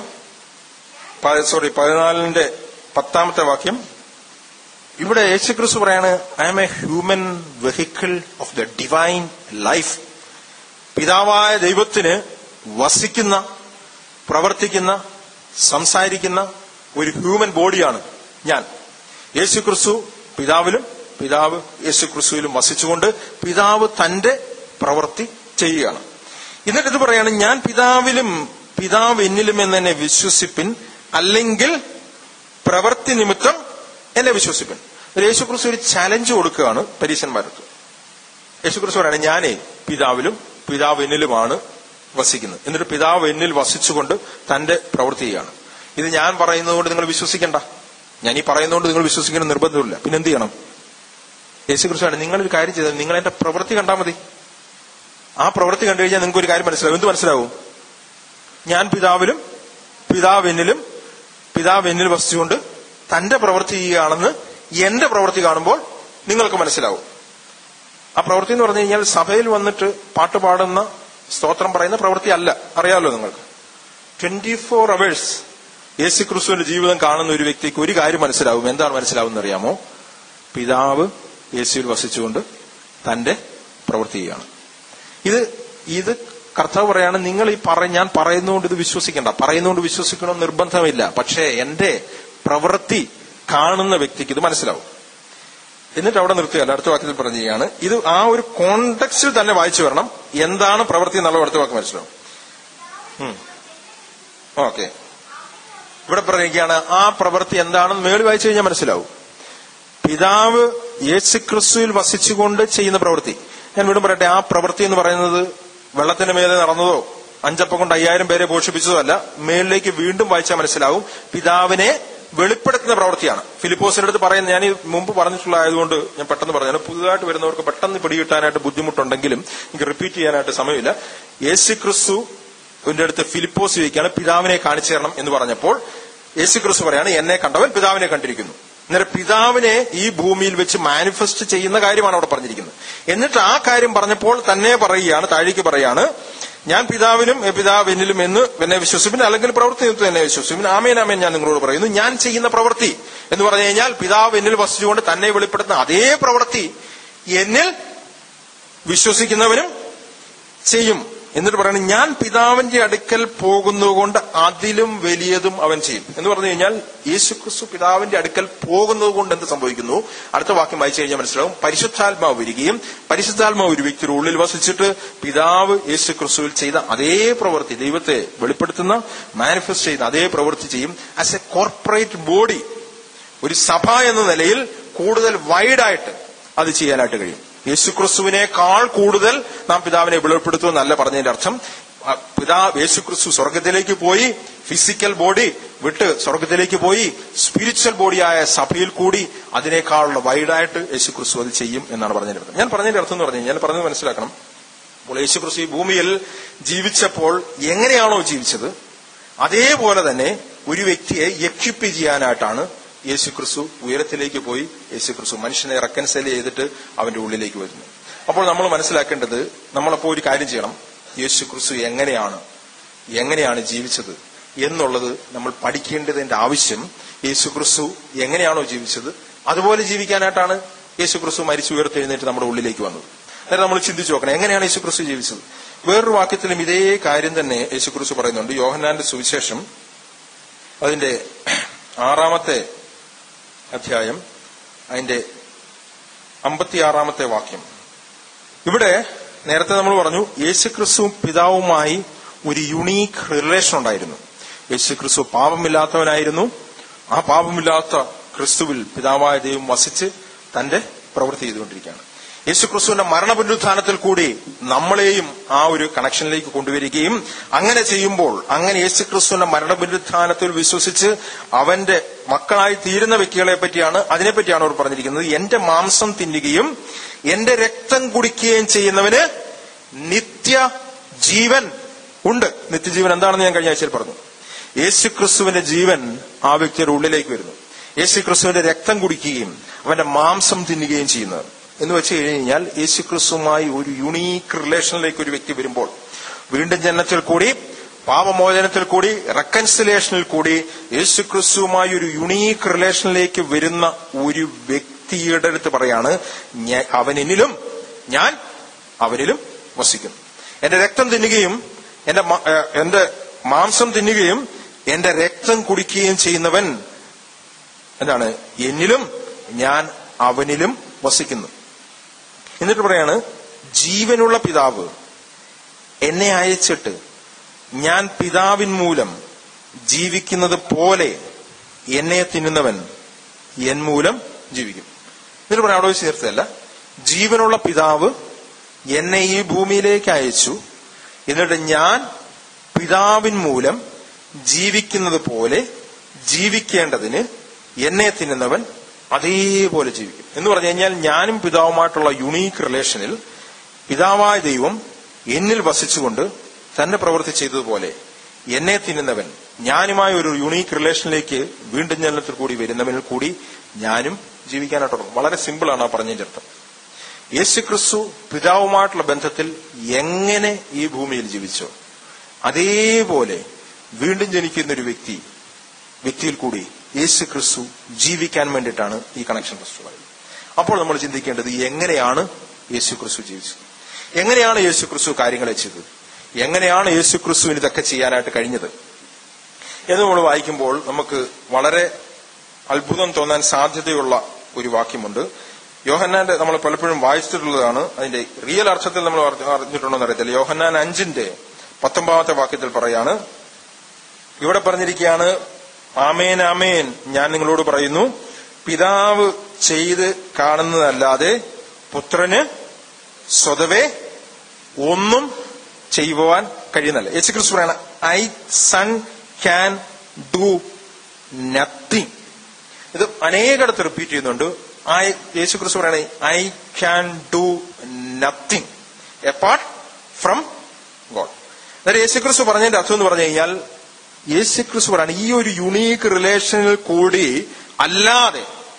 സോറി പതിനാലിന്റെ പത്താമത്തെ വാക്യം ഇവിടെ യേശുക്രിസ്തു പറയാണ് I am a human vehicle of the divine life പിതാവായ ദൈവത്തിന് വസിക്കുന്ന പ്രവർത്തിക്കുന്ന സംസാരിക്കുന്ന ഒരു ഹ്യൂമൻ ബോഡിയാണ് ഞാൻ യേശുക്രിസ്തു പിതാവിലും പിതാവ് യേശുക്രിസ്തുവിലും വസിച്ചുകൊണ്ട് പിതാവ് തന്റെ പ്രവൃത്തി ചെയ്യുകയാണ് എന്നിട്ട് ഇത് പറയാണ് ഞാൻ പിതാവിലും പിതാവ് എന്നിലും എന്നെ വിശ്വസിപ്പിൻ അല്ലെങ്കിൽ പ്രവൃത്തി നിമിത്തം എന്നെ വിശ്വസിപ്പൻ ഒരു യേശുക്രിസ്തു ഒരു ചലഞ്ച് കൊടുക്കുകയാണ് പരീശന്മാർക്ക് യേശുക്രിസ്തു പറയാണ് ഞാനേ പിതാവിലും പിതാവ് എന്നിലുമാണ് വസിക്കുന്നത് എന്നിട്ട് പിതാവ് എന്നിൽ വസിച്ചുകൊണ്ട് തന്റെ പ്രവൃത്തി ചെയ്യാണ് ഇത് ഞാൻ പറയുന്നതുകൊണ്ട് നിങ്ങൾ വിശ്വസിക്കണ്ട ഞാൻ ഈ പറയുന്നതുകൊണ്ട് നിങ്ങൾ വിശ്വസിക്കണം നിർബന്ധമില്ല പിന്നെ എന്ത് ചെയ്യണം യേശുക്രിസ്തു ആണ് നിങ്ങളൊരു കാര്യം ചെയ്താൽ നിങ്ങൾ എന്റെ പ്രവൃത്തി കണ്ടാൽ മതി ആ പ്രവൃത്തി കണ്ടു കഴിഞ്ഞാൽ നിങ്ങൾക്ക് ഒരു കാര്യം മനസ്സിലാവും എന്ത് മനസ്സിലാവും ഞാൻ പിതാവിലും പിതാവ് എന്നിലും പിതാവ് എന്നിൽ വസിച്ചുകൊണ്ട് തന്റെ പ്രവൃത്തി ചെയ്യുകയാണെന്ന് എന്റെ പ്രവൃത്തി കാണുമ്പോൾ നിങ്ങൾക്ക് മനസ്സിലാവും ആ പ്രവൃത്തി എന്ന് പറഞ്ഞു കഴിഞ്ഞാൽ സഭയിൽ വന്നിട്ട് പാട്ട് പാടുന്ന സ്തോത്രം പറയുന്ന പ്രവൃത്തി അല്ല അറിയാമല്ലോ നിങ്ങൾക്ക് ട്വന്റി ഫോർ അവേഴ്സ് യേശു ക്രിസ്തുവിന്റെ ജീവിതം കാണുന്ന ഒരു വ്യക്തിക്ക് ഒരു കാര്യം മനസ്സിലാവും എന്താണ് മനസ്സിലാവുന്ന അറിയാമോ പിതാവ് യേശുവിൽ വസിച്ചുകൊണ്ട് തന്റെ പ്രവൃത്തി ചെയ്യുകയാണ് ഇത് ഇത് കർത്താവ് പറയാണ് നിങ്ങൾ ഈ പറ ഞാൻ പറയുന്നതുകൊണ്ട് ഇത് വിശ്വസിക്കണ്ട പറയുന്നതുകൊണ്ട് വിശ്വസിക്കണം നിർബന്ധമില്ല പക്ഷേ എന്റെ പ്രവൃത്തി കാണുന്ന വ്യക്തിക്ക് ഇത് മനസ്സിലാവും എന്നിട്ട് അവിടെ നിർത്തുകയല്ല അടുത്ത വാക്യത്തിൽ പറഞ്ഞുകയാണ് ഇത് ആ ഒരു കോണ്ടക്സ്റ്റിൽ തന്നെ വായിച്ചു വരണം എന്താണ് പ്രവൃത്തി എന്നുള്ള അടുത്ത വാക്ക് മനസ്സിലാവും ഓക്കെ ഇവിടെ പറയുകയാണ് ആ പ്രവൃത്തി എന്താണെന്ന് മേളിൽ വായിച്ചു കഴിഞ്ഞാൽ മനസ്സിലാവും പിതാവ് യേശുക്രിസ്തുവിൽ വസിച്ചുകൊണ്ട് ചെയ്യുന്ന പ്രവൃത്തി ഞാൻ വീണ്ടും പറയട്ടെ ആ പ്രവൃത്തി എന്ന് പറയുന്നത് വെള്ളത്തിന്റെ മേലെ നടന്നതോ അഞ്ചപ്പം കൊണ്ട് അയ്യായിരം പേരെ പോഷിപ്പിച്ചതോ അല്ല മേളിലേക്ക് വീണ്ടും വായിച്ചാൽ മനസ്സിലാവും പിതാവിനെ വെളിപ്പെടുത്തുന്ന പ്രവൃത്തിയാണ് ഫിലിപ്പോസിന്റെ അടുത്ത് പറയുന്നത് ഞാൻ ഈ മുമ്പ് പറഞ്ഞിട്ടുള്ള ആയതുകൊണ്ട് ഞാൻ പെട്ടെന്ന് പറഞ്ഞു പുതുതായിട്ട് വരുന്നവർക്ക് പെട്ടെന്ന് പിടികിട്ടാനായിട്ട് ബുദ്ധിമുട്ടുണ്ടെങ്കിലും എനിക്ക് റിപ്പീറ്റ് ചെയ്യാനായിട്ട് സമയമില്ല യേശു ക്രിസ്തു അടുത്ത് ഫിലിപ്പോസ് ചോദിക്കുകയാണ് പിതാവിനെ കാണിച്ചു തരണം എന്ന് പറഞ്ഞപ്പോൾ യേശു ക്രിസ്തു പറയാണ് എന്നെ കണ്ടവൻ പിതാവിനെ കണ്ടിരിക്കുന്നു അന്നേരം പിതാവിനെ ഈ ഭൂമിയിൽ വെച്ച് മാനിഫെസ്റ്റ് ചെയ്യുന്ന കാര്യമാണ് അവിടെ പറഞ്ഞിരിക്കുന്നത് എന്നിട്ട് ആ കാര്യം പറഞ്ഞപ്പോൾ തന്നെ പറയുകയാണ് താഴേക്ക് പറയാണ് ഞാൻ പിതാവിനും ഏ, പിതാവ് എന്നിലും എന്ന് എന്നെ വിശ്വസിപ്പിൻ അല്ലെങ്കിൽ പ്രവൃത്തി നിമിത്തം എന്നെ വിശ്വസിപ്പിൻ ആമേൻ ആമേൻ ഞാൻ നിങ്ങളോട് പറയുന്നു ഞാൻ ചെയ്യുന്ന പ്രവൃത്തി എന്ന് പറഞ്ഞു കഴിഞ്ഞാൽ പിതാവ് എന്നിൽ വസിച്ചുകൊണ്ട് തന്നെ വെളിപ്പെടുത്തുന്ന അതേ പ്രവൃത്തി എന്നിൽ വിശ്വസിക്കുന്നവനും ചെയ്യും എന്നിട്ട് പറയുന്നത് ഞാൻ പിതാവിന്റെ അടുക്കൽ പോകുന്നതുകൊണ്ട് അതിലും വലിയതും അവൻ ചെയ്യും എന്ന് പറഞ്ഞു കഴിഞ്ഞാൽ യേശുക്രിസ്തു പിതാവിന്റെ അടുക്കൽ പോകുന്നത് കൊണ്ട് എന്ത് സംഭവിക്കുന്നു അടുത്ത വാക്യം വായിച്ചു കഴിഞ്ഞാൽ മനസ്സിലാവും പരിശുദ്ധാത്മാവ് വരികയും പരിശുദ്ധാത്മാവ് ഒരു വ്യക്തിയുടെ ഉള്ളിൽ വസിച്ചിട്ട് പിതാവ് യേശുക്രിസ്തുവിൽ ചെയ്ത അതേ പ്രവൃത്തി ദൈവത്തെ വെളിപ്പെടുത്തുന്ന മാനിഫെസ്റ്റ് ചെയ്യുന്ന അതേ പ്രവൃത്തി ചെയ്യും ആസ് എ കോർപ്പറേറ്റ് ബോഡി ഒരു സഭ എന്ന നിലയിൽ കൂടുതൽ വൈഡായിട്ട് അത് ചെയ്യാനായിട്ട് കഴിയും യേശുക്രിസ്തുവിനേക്കാൾ കൂടുതൽ നാം പിതാവിനെ വെളിപ്പെടുത്തുമെന്നല്ല പറഞ്ഞതിന്റെ അർത്ഥം ആ പിതാവ് യേശുക്രിസ്തു സ്വർഗത്തിലേക്ക് പോയി ഫിസിക്കൽ ബോഡി വിട്ട് സ്വർഗത്തിലേക്ക് പോയി സ്പിരിച്വൽ ബോഡിയായ സഭയിൽ കൂടി അതിനേക്കാളുള്ള വൈഡായിട്ട് യേശുക്രിസ്തു അത് ചെയ്യും എന്നാണ് പറഞ്ഞതിന്റെ അർത്ഥം ഞാൻ പറഞ്ഞതിന്റെ അർത്ഥം എന്ന് പറഞ്ഞു കഴിഞ്ഞാൽ പറഞ്ഞത് മനസ്സിലാക്കണം അപ്പോൾ യേശുക്രിസ്തു ഈ ഭൂമിയിൽ ജീവിച്ചപ്പോൾ എങ്ങനെയാണോ ജീവിച്ചത് അതേപോലെ തന്നെ ഒരു വ്യക്തിയെ എക്യുപ്പ് ചെയ്യാനായിട്ടാണ് യേശുക്രിസ്തു ഉയരത്തിലേക്ക് പോയി യേശുക്രിസ്തു മനുഷ്യനെ റെക്കൻസൈൽ ചെയ്തിട്ട് അവന്റെ ഉള്ളിലേക്ക് വരുന്നു അപ്പോൾ നമ്മൾ മനസ്സിലാക്കേണ്ടത് നമ്മളപ്പോൾ ഒരു കാര്യം ചെയ്യണം യേശുക്രിസ്തു എങ്ങനെയാണ് എങ്ങനെയാണ് ജീവിച്ചത് എന്നുള്ളത് നമ്മൾ പഠിക്കേണ്ടതിന്റെ ആവശ്യം യേശുക്രിസ്തു എങ്ങനെയാണോ ജീവിച്ചത് അതുപോലെ ജീവിക്കാനായിട്ടാണ് യേശുക്രിസ്തു മരിച്ചു ഉയർത്തെഴുന്നേറ്റ് നമ്മുടെ ഉള്ളിലേക്ക് വന്നത് അന്നേരം നമ്മൾ ചിന്തിച്ചു നോക്കണം എങ്ങനെയാണ് യേശുക്രിസ്തു ജീവിച്ചത് വേറൊരു വാക്യത്തിലും ഇതേ കാര്യം തന്നെ യേശുക്രിസ്തു പറയുന്നുണ്ട് യോഹന്നാന്റെ സുവിശേഷം അതിന്റെ ആറാമത്തെ അധ്യായം അതിന്റെ അമ്പത്തിയാറാമത്തെ വാക്യം ഇവിടെ നേരത്തെ നമ്മൾ പറഞ്ഞു യേശുക്രിസ്തു പിതാവുമായി ഒരു യുണീക്ക് റിലേഷൻ ഉണ്ടായിരുന്നു യേശുക്രിസ്തു പാപമില്ലാത്തവനായിരുന്നു ആ പാപമില്ലാത്ത ക്രിസ്തുവിൽ പിതാവായ ദൈവം വസിച്ച് തന്റെ പ്രവൃത്തി ചെയ്തുകൊണ്ടിരിക്കുകയാണ് യേശുക്രിസ്തുവിന്റെ മരണപുനരുത്ഥാനത്തിൽ കൂടി നമ്മളെയും ആ ഒരു കണക്ഷനിലേക്ക് കൊണ്ടുവരികയും അങ്ങനെ ചെയ്യുമ്പോൾ അങ്ങനെ യേശുക്രിസ്തുവിന്റെ മരണപുനരുത്ഥാനത്തിൽ വിശ്വസിച്ച് അവന്റെ മക്കളായി തീരുന്ന വ്യക്തികളെ പറ്റിയാണ് അതിനെപ്പറ്റിയാണ് അവർ പറഞ്ഞിരിക്കുന്നത് എന്റെ മാംസം തിന്നുകയും എന്റെ രക്തം കുടിക്കുകയും ചെയ്യുന്നവന് നിത്യ ജീവൻ ഉണ്ട് നിത്യജീവൻ എന്താണെന്ന് ഞാൻ കഴിഞ്ഞ ആഴ്ചയിൽ പറഞ്ഞു യേശുക്രിസ്തുവിന്റെ ജീവൻ ആ വ്യക്തിയുടെ ഉള്ളിലേക്ക് വരുന്നു യേശുക്രിസ്തുവിന്റെ രക്തം കുടിക്കുകയും അവന്റെ മാംസം തിന്നുകയും ചെയ്യുന്നത് എന്ന് വെച്ച് കഴിഞ്ഞാൽ യേശുക്രിസ്തുവുമായി ഒരു യുണീക്ക് റിലേഷനിലേക്ക് ഒരു വ്യക്തി വരുമ്പോൾ വീണ്ടും ജനനത്തിൽ കൂടി പാപമോചനത്തിൽ കൂടി റെക്കൻസിലേഷനിൽ കൂടി യേശുക്രിസ്തുവുമായി ഒരു യുണീക്ക് റിലേഷനിലേക്ക് വരുന്ന ഒരു വ്യക്തിയുടെ അടുത്ത് പറയാണ് "ഞാ- അവൻ എന്നിലും ഞാൻ അവനിലും വസിക്കുന്നു എന്റെ രക്തം തിന്നുകയും എന്റെ മ- ഏഹ് എന്റെ മാംസം തിന്നുകയും എന്റെ രക്തം കുടിക്കുകയും ചെയ്യുന്നവൻ എന്താണ് എന്നിലും ഞാൻ അവനിലും വസിക്കുന്നു എന്നിട്ട് പറയാണ് ജീവനുള്ള പിതാവ് എന്നെ അയച്ചിട്ട് ഞാൻ പിതാവിൻ മൂലം ജീവിക്കുന്നത് പോലെ എന്നെ തിന്നുന്നവൻ എൻ മൂലം ജീവിക്കും എന്നിട്ട് പറയാം അവിടെ വെച്ച് ചേർത്തതല്ല ജീവനുള്ള പിതാവ് എന്നെ ഈ ഭൂമിയിലേക്ക് അയച്ചു എന്നിട്ട് ഞാൻ പിതാവിൻ മൂലം ജീവിക്കുന്നത് പോലെ ജീവിക്കേണ്ടതിന് എന്നെ തിന്നുന്നവൻ അതേപോലെ ജീവിക്കും എന്ന് പറഞ്ഞു കഴിഞ്ഞാൽ ഞാനും പിതാവുമായിട്ടുള്ള യുണീക്ക് റിലേഷനിൽ പിതാവായ ദൈവം എന്നിൽ വസിച്ചുകൊണ്ട് തന്നെ പ്രവൃത്തി ചെയ്തതുപോലെ എന്നെ തിന്നുന്നവൻ ഞാനുമായ ഒരു യുണീക്ക് റിലേഷനിലേക്ക് വീണ്ടും ജനനത്തിൽ കൂടി വരുന്നവനിൽ കൂടി ഞാനും ജീവിക്കാനായിട്ടുള്ളൂ വളരെ സിമ്പിളാണ് ആ പറഞ്ഞതിന്റെ അർത്ഥം യേശുക്രിസ്തു പിതാവുമായിട്ടുള്ള ബന്ധത്തിൽ എങ്ങനെ ഈ ഭൂമിയിൽ ജീവിച്ചോ അതേപോലെ വീണ്ടും ജനിക്കുന്ന ഒരു വ്യക്തി വ്യക്തിയിൽ കൂടി യേശു ക്രിസ്തു ജീവിക്കാൻ വേണ്ടിയിട്ടാണ് ഈ കണക്ഷൻ ക്രിസ്തു പറയുന്നത് അപ്പോൾ നമ്മൾ ചിന്തിക്കേണ്ടത് എങ്ങനെയാണ് യേശു ക്രിസ്തു ജീവിച്ചത് എങ്ങനെയാണ് യേശു ക്രിസ്തു കാര്യങ്ങളെ ചെയ്തത് എങ്ങനെയാണ് യേശു ക്രിസ്തുവിന് ഇതൊക്കെ ചെയ്യാനായിട്ട് കഴിഞ്ഞത് എന്ന് നമ്മൾ വായിക്കുമ്പോൾ നമുക്ക് വളരെ അത്ഭുതം തോന്നാൻ സാധ്യതയുള്ള ഒരു വാക്യമുണ്ട് യോഹന്നാന്റെ നമ്മൾ പലപ്പോഴും വായിച്ചിട്ടുള്ളതാണ് അതിന്റെ റിയൽ അർത്ഥത്തിൽ നമ്മൾ അറിഞ്ഞ- അറിഞ്ഞിട്ടുണ്ടോ എന്ന് അറിയത്തില്ല യോഹന്നാൻ അഞ്ചിന്റെ പത്തൊമ്പതാമത്തെ വാക്യത്തിൽ പറയാണ് ഇവിടെ പറഞ്ഞിരിക്കുകയാണ് ആമേൻ ആമേൻ ഞാൻ നിങ്ങളോട് പറയുന്നു പിതാവ് ചെയ്ത് കാണുന്നതല്ലാതെ പുത്രന് സ്വതവേ ഒന്നും ചെയ്യുവാൻ കഴിയുന്നല്ല യേശു ക്രിസ്തു പറയണ I son can do nothing ഇത് അനേകടത്ത് റിപ്പീറ്റ് ചെയ്യുന്നുണ്ട് ഐ യേശു ക്രിസ്തു പറയണ I can do nothing apart from God അതായത് യേശു ക്രിസ്തു പറഞ്ഞതിന്റെ അർത്ഥം എന്ന് പറഞ്ഞു കഴിഞ്ഞാൽ യേശു ക്രിസ്തു പറയാണ് ഈ ഒരു യുണീക്ക് റിലേഷനിൽ കൂടി അല്ലാതെ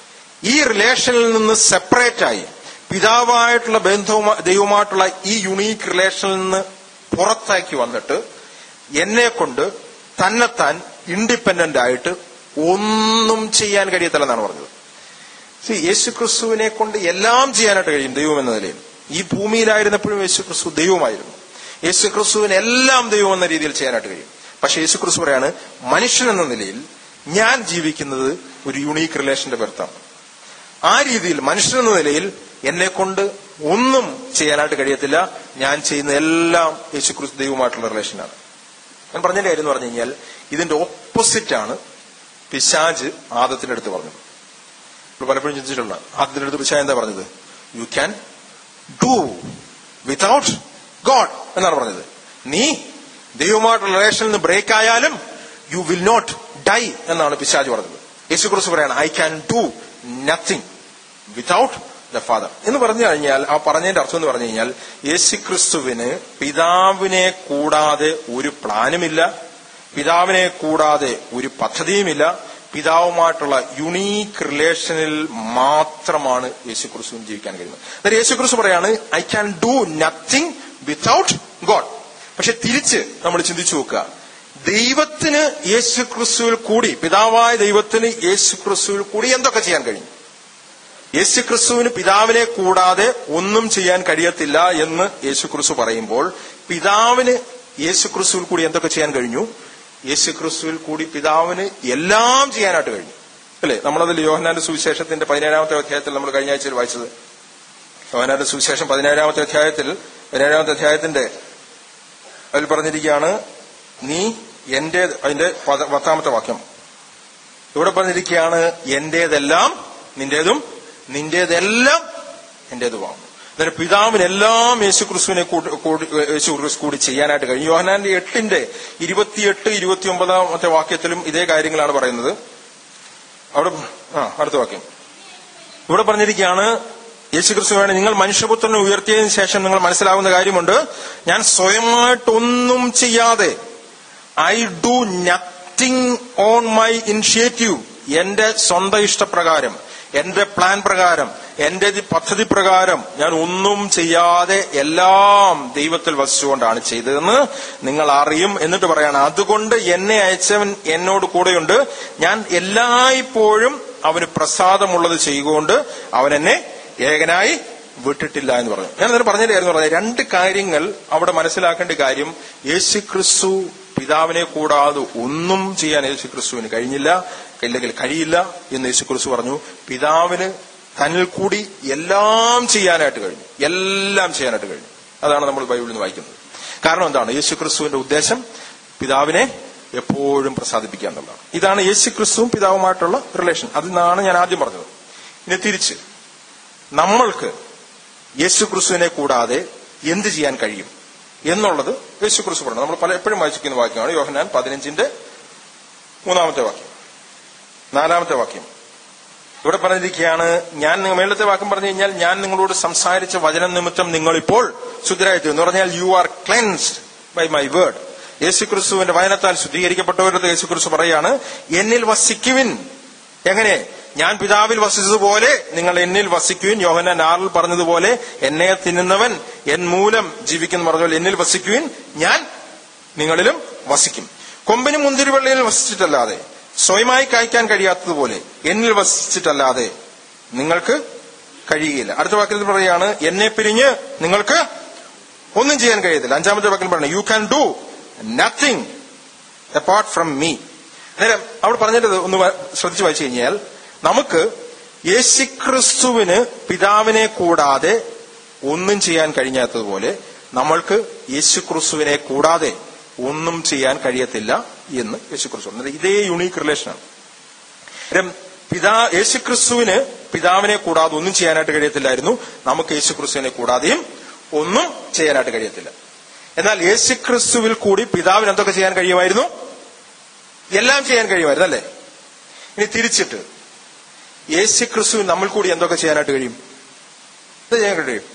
ഈ റിലേഷനിൽ നിന്ന് സെപ്പറേറ്റ് ആയി പിതാവായിട്ടുള്ള ബന്ധവും ദൈവമായിട്ടുള്ള ഈ യുണീക്ക് റിലേഷനിൽ നിന്ന് പുറത്താക്കി വന്നിട്ട് എന്നെ കൊണ്ട് തന്നെത്താൻ ഇൻഡിപെൻഡന്റ് ആയിട്ട് ഒന്നും ചെയ്യാൻ കഴിയത്തില്ലെന്നാണ് പറഞ്ഞത് See, യേശു ക്രിസ്തുവിനെ കൊണ്ട് എല്ലാം ചെയ്യാനായിട്ട് കഴിയും ദൈവം എന്ന നിലയിൽ ഈ ഭൂമിയിലായിരുന്നപ്പോഴും യേശു ക്രിസ്തു ദൈവമായിരുന്നു യേശു ക്രിസ്തുവിന് എല്ലാം ദൈവം എന്ന രീതിയിൽ ചെയ്യാനായിട്ട് കഴിയും പക്ഷെ യേശു ക്രിസ്തു പറയാണ് മനുഷ്യൻ എന്ന നിലയിൽ ഞാൻ ജീവിക്കുന്നത് ഒരു യുണീക്ക് റിലേഷന്റെ പുറത്താണ് ആ രീതിയിൽ മനുഷ്യൻ എന്ന നിലയിൽ എന്നെ കൊണ്ട് ഒന്നും ചെയ്യാനായിട്ട് കഴിയത്തില്ല ഞാൻ ചെയ്യുന്ന എല്ലാം യേശു ക്രിസ്തു ദൈവമായിട്ടുള്ള റിലേഷനാണ് ഞാൻ പറഞ്ഞതിന്റെ കാര്യം എന്ന് പറഞ്ഞു കഴിഞ്ഞാൽ ഇതിന്റെ ഓപ്പോസിറ്റ് ആണ് പിശാജ് ആദത്തിന്റെ അടുത്ത് പറഞ്ഞത് നമ്മൾ പലപ്പോഴും ചിന്തിച്ചിട്ടുണ്ട് ആദത്തിന്റെ അടുത്ത് പിശാജ് എന്താ പറഞ്ഞത് you can do without God എന്നാണ് പറഞ്ഞത് നീ ദൈവമായിട്ടുള്ള റിലേഷനിൽ നിന്ന് ബ്രേക്ക് ആയാലും യു വിൽ നോട്ട് ഡൈ എന്നാണ് പിശാജ് പറഞ്ഞത് യേശു കുറിച്ച് പറയാണ് I can do nothing without the father എന്ന് പറഞ്ഞു കഴിഞ്ഞാൽ ആ പറഞ്ഞതിന്റെ അർത്ഥം എന്ന് പറഞ്ഞു കഴിഞ്ഞാൽ യേശു ക്രിസ്തുവിന് പിതാവിനെ കൂടാതെ ഒരു പ്ലാനുമില്ല പിതാവിനെ കൂടാതെ ഒരു പദ്ധതിയുമില്ല പിതാവുമായിട്ടുള്ള യുണീക്ക് റിലേഷനിൽ മാത്രമാണ് യേശു ക്രിസ്തുവിന് ജീവിക്കാൻ കഴിയുന്നത് അതായത് യേശു ക്രിസ്തു പറയാണ് I can do nothing without God പക്ഷെ തിരിച്ച് നമ്മൾ ചിന്തിച്ചു നോക്കുക ദൈവത്തിന് യേശു ക്രിസ്തുവിൽ കൂടി പിതാവായ ദൈവത്തിന് യേശു ക്രിസ്തുവിൽ കൂടി എന്തൊക്കെ ചെയ്യാൻ കഴിയും യേശു ക്രിസ്തുവിന് പിതാവിനെ കൂടാതെ ഒന്നും ചെയ്യാൻ കഴിയത്തില്ല എന്ന് യേശു ക്രിസ്തു പറയുമ്പോൾ പിതാവിന് യേശു ക്രിസ്തുവിൽ കൂടി എന്തൊക്കെ ചെയ്യാൻ കഴിഞ്ഞു യേശു ക്രിസ്തുവിൽ കൂടി പിതാവിന് എല്ലാം ചെയ്യാനായിട്ട് കഴിഞ്ഞു അല്ലേ നമ്മളതിൽ യോഹനാന്റെ സുവിശേഷത്തിന്റെ പതിനേഴാമത്തെ അധ്യായത്തിൽ നമ്മൾ കഴിഞ്ഞ ആഴ്ചയിൽ വായിച്ചത് യോഹനാന്റെ സുവിശേഷം പതിനേഴാമത്തെ അധ്യായത്തിൽ പതിനേഴാമത്തെ അധ്യായത്തിന്റെ അതിൽ പറഞ്ഞിരിക്കുകയാണ് നീ എന്റെ അതിന്റെ പത- പത്താമത്തെ വാക്യം ഇവിടെ പറഞ്ഞിരിക്കുകയാണ് എന്റേതെല്ലാം നിന്റേതും നിന്റേതെല്ലാം എന്റേതുമാകുന്നു അന്നേരം പിതാവിനെല്ലാം യേശു ക്രിസ്തുവിനെ കൂടി- കൂടി- യേശു ക്രിസ്തു കൂടി ചെയ്യാനായിട്ട് കഴിഞ്ഞു യോഹനാന്റെ എട്ടിന്റെ ഇരുപത്തിയെട്ട് ഇരുപത്തി ഒമ്പതാമത്തെ വാക്യത്തിലും ഇതേ കാര്യങ്ങളാണ് പറയുന്നത് അവിടെ ആ അടുത്ത വാക്യം ഇവിടെ പറഞ്ഞിരിക്കുകയാണ് യേശു ക്രിസ്തുവാണ് നിങ്ങൾ മനുഷ്യപുത്രനെ ഉയർത്തിയതിനു ശേഷം നിങ്ങൾ മനസ്സിലാവുന്ന കാര്യമുണ്ട് ഞാൻ സ്വയമായിട്ടൊന്നും ചെയ്യാതെ I do nothing on my initiative എന്റെ സ്വന്തം ഇഷ്ടപ്രകാരം എന്റെ പ്ലാൻ പ്രകാരം എന്റെ ദി- പദ്ധതി പ്രകാരം ഞാൻ ഒന്നും ചെയ്യാതെ എല്ലാം ദൈവത്തിൽ വസിച്ചുകൊണ്ടാണ് ചെയ്തതെന്ന് നിങ്ങൾ അറിയും എന്നിട്ട് പറയാണ് അതുകൊണ്ട് എന്നെ അയച്ചവൻ എന്നോട് കൂടെയുണ്ട് ഞാൻ എല്ലായ്പ്പോഴും അവന് പ്രസാദമുള്ളത് ചെയ്യുകൊണ്ട് അവൻ എന്നെ ഏകനായി വിട്ടിട്ടില്ല എന്ന് പറഞ്ഞു ഞാൻ അന്നേരം പറഞ്ഞിട്ടായിരുന്നു പറഞ്ഞത് രണ്ട് കാര്യങ്ങൾ അവിടെ മനസ്സിലാക്കേണ്ട കാര്യം യേശു ക്രിസ്തു പിതാവിനെ കൂടാതെ ഒന്നും ചെയ്യാൻ യേശു ക്രിസ്തുവിന് കഴിഞ്ഞില്ല ഇല്ലെങ്കിൽ കഴിയില്ല എന്ന് യേശു ക്രിസ്തു പറഞ്ഞു പിതാവിന് തന്നിൽ കൂടി എല്ലാം ചെയ്യാനായിട്ട് കഴിഞ്ഞു എല്ലാം ചെയ്യാനായിട്ട് കഴിഞ്ഞു അതാണ് നമ്മൾ ബൈബിളിൽ നിന്ന് വായിക്കുന്നത് കാരണം എന്താണ് യേശു ക്രിസ്തുവിന്റെ ഉദ്ദേശം പിതാവിനെ എപ്പോഴും പ്രസാദിപ്പിക്കുക എന്നുള്ളതാണ് ഇതാണ് യേശു ക്രിസ്തുവും പിതാവുമായിട്ടുള്ള റിലേഷൻ അതിനാണ് ഞാൻ ആദ്യം പറഞ്ഞത് ഇനി തിരിച്ച് നമ്മൾക്ക് യേശു ക്രിസ്തുവിനെ കൂടാതെ എന്ത് ചെയ്യാൻ കഴിയും എന്നുള്ളത് യേശു ക്രിസ്തു പറഞ്ഞു നമ്മൾ പല എപ്പോഴും വായിച്ചിരിക്കുന്ന വാക്യമാണ് യോഹനാൻ പതിനഞ്ചിന്റെ മൂന്നാമത്തെ വാക്യം നാലാമത്തെ വാക്യം ഇവിടെ പറഞ്ഞിരിക്കുകയാണ് ഞാൻ നിങ്ങ- മേളത്തെ വാക്യം പറഞ്ഞു കഴിഞ്ഞാൽ ഞാൻ നിങ്ങളോട് സംസാരിച്ച വചനം നിമിത്തം നിങ്ങളിപ്പോൾ ശുദ്ധരായിട്ട് എന്ന് പറഞ്ഞാൽ you are cleansed by my word യേശുക്രിസ്തുവിന്റെ വചനത്താൽ ശുദ്ധീകരിക്കപ്പെട്ടവരുടെ യേശുക്രിസ്തു പറയാണ് എന്നിൽ വസിക്കുവിൻ എങ്ങനെ ഞാൻ പിതാവിൽ വസിച്ചതുപോലെ നിങ്ങൾ എന്നിൽ വസിക്കുവിൻ യോഹന്നാൻ ആറിൽ പറഞ്ഞതുപോലെ എന്നെ തിന്നുന്നവൻ എൻ മൂലം ജീവിക്കുന്നു പറഞ്ഞ എന്നിൽ വസിക്കുവിൻ ഞാൻ നിങ്ങളിലും വസിക്കും കൊമ്പിന് മുന്തിരിവള്ളിയിൽ വസിച്ചിട്ടല്ലാതെ സ്വയമായി കായ്ക്കാൻ കഴിയാത്തതുപോലെ എന്നിൽ വസിച്ചിട്ടല്ലാതെ നിങ്ങൾക്ക് കഴിയുകയില്ല അടുത്ത വാക്യത്തിൽ പറയാണ് എന്നെ പിരിഞ്ഞ് നിങ്ങൾക്ക് ഒന്നും ചെയ്യാൻ കഴിയത്തില്ല അഞ്ചാമത്തെ വാക്കിൽ പറഞ്ഞു you can do nothing apart from me നേരം അവിടെ പറഞ്ഞിട്ട് ഒന്ന് വ- ശ്രദ്ധിച്ചു വായിച്ചു കഴിഞ്ഞാൽ നമുക്ക് യേശുക്രിസ്തുവിന് പിതാവിനെ കൂടാതെ ഒന്നും ചെയ്യാൻ കഴിഞ്ഞാത്തതുപോലെ നമ്മൾക്ക് യേശുക്രിസ്തുവിനെ കൂടാതെ ഒന്നും ചെയ്യാൻ കഴിയത്തില്ല എന്ന് യേശുക്രിസ്തു പറഞ്ഞു. ഇതേ യുണീക്ക് റിലേഷനാണ് നേരം പിതാ യേശുക്രിസ്തുവിന് പിതാവിനെ കൂടാതെ ഒന്നും ചെയ്യാനായിട്ട് കഴിയത്തില്ലായിരുന്നു നമുക്ക് യേശുക്രിസ്തുവിനെ കൂടാതെയും ഒന്നും ചെയ്യാനായിട്ട് കഴിയത്തില്ല എന്നാൽ യേശുക്രിസ്തുവിൽ കൂടി പിതാവിന് എന്തൊക്കെ ചെയ്യാൻ കഴിയുമായിരുന്നു എല്ലാം ചെയ്യാൻ കഴിയുമായിരുന്നു അല്ലേ ഇനി തിരിച്ചിട്ട് യേശുക്രിസ്തുവിന് നമ്മൾ കൂടി എന്തൊക്കെ ചെയ്യാനായിട്ട് കഴിയും എന്താ ചെയ്യാൻ കഴിയും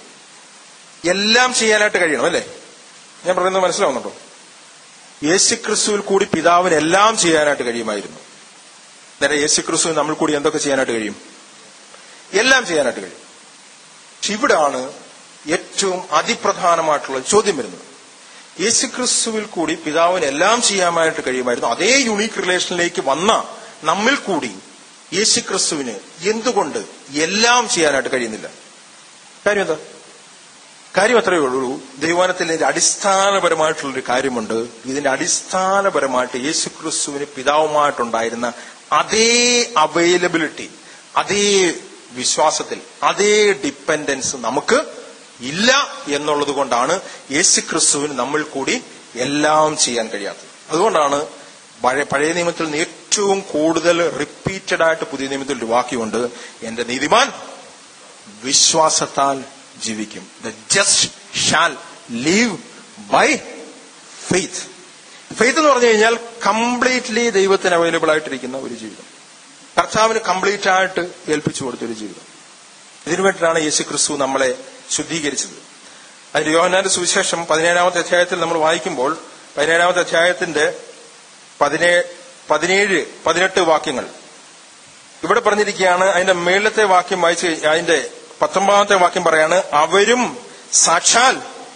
എല്ലാം ചെയ്യാനായിട്ട് കഴിയണം അല്ലേ ഞാൻ പറയുന്നത് മനസ്സിലാവുന്നുണ്ടോ യേശുക്രിസ്തുവിൽ കൂടി പിതാവിന് എല്ലാം ചെയ്യാനായിട്ട് കഴിയുമായിരുന്നു നേരെ യേശുക്രിസ്തുവിന് നമ്മൾ കൂടി എന്തൊക്കെ ചെയ്യാനായിട്ട് കഴിയും എല്ലാം ചെയ്യാനായിട്ട് കഴിയും പക്ഷെ ഇവിടാണ് ഏറ്റവും അതിപ്രധാനമായിട്ടുള്ള ചോദ്യം വരുന്നത് യേശുക്രിസ്തുവിൽ കൂടി പിതാവിന് എല്ലാം ചെയ്യാനായിട്ട് കഴിയുമായിരുന്നു അതേ യുണീക്ക് റിലേഷനിലേക്ക് വന്ന നമ്മിൽ കൂടി യേശുക്രിസ്തുവിന് എന്തുകൊണ്ട് എല്ലാം ചെയ്യാനായിട്ട് കഴിയുന്നില്ല കാര്യം എന്താ കാര്യം അത്രയേ ഉള്ളൂ ദൈവാനത്തിൽ ഇതിന്റെ അടിസ്ഥാനപരമായിട്ടുള്ളൊരു കാര്യമുണ്ട് ഇതിന്റെ അടിസ്ഥാനപരമായിട്ട് യേശുക്രിസ്തുവിന് പിതാവുമായിട്ടുണ്ടായിരുന്ന അതേ അവൈലബിലിറ്റി അതേ വിശ്വാസത്തിൽ അതേ ഡിപ്പെൻഡൻസ് നമുക്ക് ഇല്ല എന്നുള്ളത് കൊണ്ടാണ് യേശുക്രിസ്തുവിന് നമ്മൾ കൂടി എല്ലാം ചെയ്യാൻ കഴിയാത്തത് അതുകൊണ്ടാണ് പഴയ പഴയ നിയമത്തിൽ നിന്ന് ഏറ്റവും കൂടുതൽ റിപ്പീറ്റഡ് ആയിട്ട് പുതിയ നിയമത്തിൽ ഒരു വാക്യമുണ്ട് എന്റെ നീതിമാൻ വിശ്വാസത്താൽ ജീവിക്കും the just shall live by faith faith എന്ന് പറഞ്ഞു കഴിഞ്ഞാൽ കംപ്ലീറ്റ്ലി ദൈവത്തിന് അവൈലബിൾ ആയിട്ടിരിക്കുന്ന ഒരു ജീവിതം കർത്താവിന് കംപ്ലീറ്റ് ആയിട്ട് ഏൽപ്പിച്ചു കൊടുത്ത ഒരു ജീവിതം ഇതിനു വേണ്ടിയിട്ടാണ് യേശു ക്രിസ്തു നമ്മളെ ശുദ്ധീകരിച്ചത് അതിന്റെ യോഹനാന്റെ സുവിശേഷം പതിനേഴാമത്തെ അധ്യായത്തിൽ നമ്മൾ വായിക്കുമ്പോൾ പതിനേഴാമത്തെ അധ്യായത്തിന്റെ പതിനേ പതിനേഴ് പതിനെട്ട് വാക്യങ്ങൾ ഇവിടെ പറഞ്ഞിരിക്കുകയാണ് അതിന്റെ മേളത്തെ വാക്യം വായിച്ച് കഴി- അതിന്റെ പത്തൊമ്പതാമത്തെ വാക്യം പറയാണ് അവരും സാക്ഷാൽ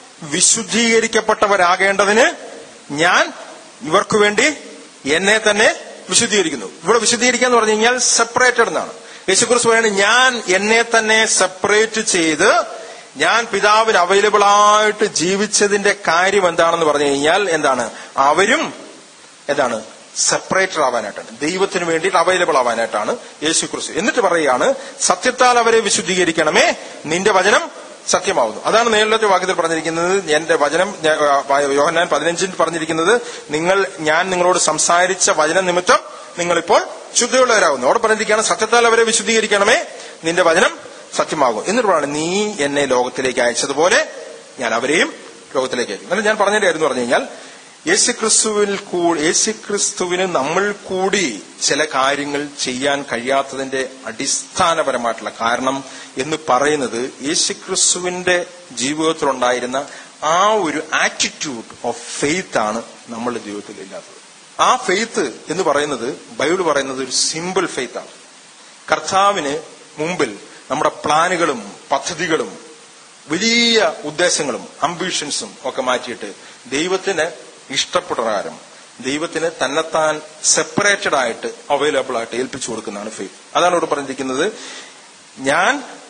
വിശുദ്ധീകരിക്കപ്പെട്ടവരാകേണ്ടതിന് ഞാൻ ഇവർക്ക് വേണ്ടി എന്നെ തന്നെ വിശുദ്ധീകരിക്കുന്നു ഇവിടെ വിശുദ്ധീകരിക്കുക എന്ന് പറഞ്ഞു കഴിഞ്ഞാൽ സെപ്പറേറ്റഡ് എന്നാണ് യേശുക്രിസ്തു പറയാണ് ഞാൻ എന്നെ തന്നെ സെപ്പറേറ്റ് ചെയ്ത് ഞാൻ പിതാവിന് അവൈലബിൾ ആയിട്ട് ജീവിച്ചതിന്റെ കാര്യം എന്താണെന്ന് പറഞ്ഞു കഴിഞ്ഞാൽ എന്താണ് അവരും എന്താണ് സെപ്പറേറ്റർ ആവാനായിട്ടാണ് ദൈവത്തിന് വേണ്ടിയിട്ട് അവൈലബിൾ ആവാനായിട്ടാണ് യേശു ക്രിസ്തു എന്നിട്ട് പറയുകയാണ് സത്യത്താൽ അവരെ വിശുദ്ധീകരിക്കണമേ നിന്റെ വചനം സത്യമാവുന്നു അതാണ് നേരത്തെ വാക്യത്തിൽ പറഞ്ഞിരിക്കുന്നത് എന്റെ വചനം ഞാൻ, ആ, യോഹന്നാൻ പതിനഞ്ചിൽ പറഞ്ഞിരിക്കുന്നത് നിങ്ങൾ ഞാൻ നിങ്ങളോട് സംസാരിച്ച വചന നിമിത്തം നിങ്ങളിപ്പോൾ ശുദ്ധിയുള്ളവരാകുന്നു അവിടെ പറഞ്ഞിരിക്കുകയാണ് സത്യത്താൽ അവരെ വിശുദ്ധീകരിക്കണമേ നിന്റെ വചനം സത്യമാകും എന്നിട്ട് പറയുന്നത് നീ എന്നെ ലോകത്തിലേക്ക് അയച്ചതുപോലെ ഞാൻ അവരെയും ലോകത്തിലേക്ക് അയക്കും എന്നിട്ട് ഞാൻ പറഞ്ഞതിന്റെ കാര്യം എന്ന് പറഞ്ഞു കഴിഞ്ഞാൽ യേശുക്രിസ്തുവിൽ കൂടി യേശുക്രിസ്തുവിന് നമ്മൾ കൂടി ചില കാര്യങ്ങൾ ചെയ്യാൻ കഴിയാത്തതിന്റെ അടിസ്ഥാനപരമായിട്ടുള്ള കാരണം എന്ന് പറയുന്നത് യേശുക്രിസ്തുവിന്റെ ജീവിതത്തിലുണ്ടായിരുന്ന ആ ഒരു ആറ്റിറ്റ്യൂഡ് ഓഫ് ഫെയ്ത്ത് ആണ് നമ്മളുടെ ജീവിതത്തിൽ ഇല്ലാത്തത് ആ ഫെയ്ത്ത് എന്ന് പറയുന്നത് ബൈബിൾ പറയുന്നത് ഒരു സിമ്പിൾ ഫെയ്ത്ത് ആണ് കർത്താവിന് മുമ്പിൽ നമ്മുടെ പ്ലാനുകളും പദ്ധതികളും വലിയ ഉദ്ദേശങ്ങളും അംബിഷൻസും ഒക്കെ മാറ്റിയിട്ട് ദൈവത്തിന് ഇഷ്ടപ്രകാരം ദൈവത്തിന് തന്നെത്താൻ സെപ്പറേറ്റഡ് ആയിട്ട് അവൈലബിൾ ആയിട്ട് ഏൽപ്പിച്ചു കൊടുക്കുന്നതാണ് ഫെയ്ത്ത് അതാണ് ഇവിടെ പറഞ്ഞിരിക്കുന്നത് ഞാൻ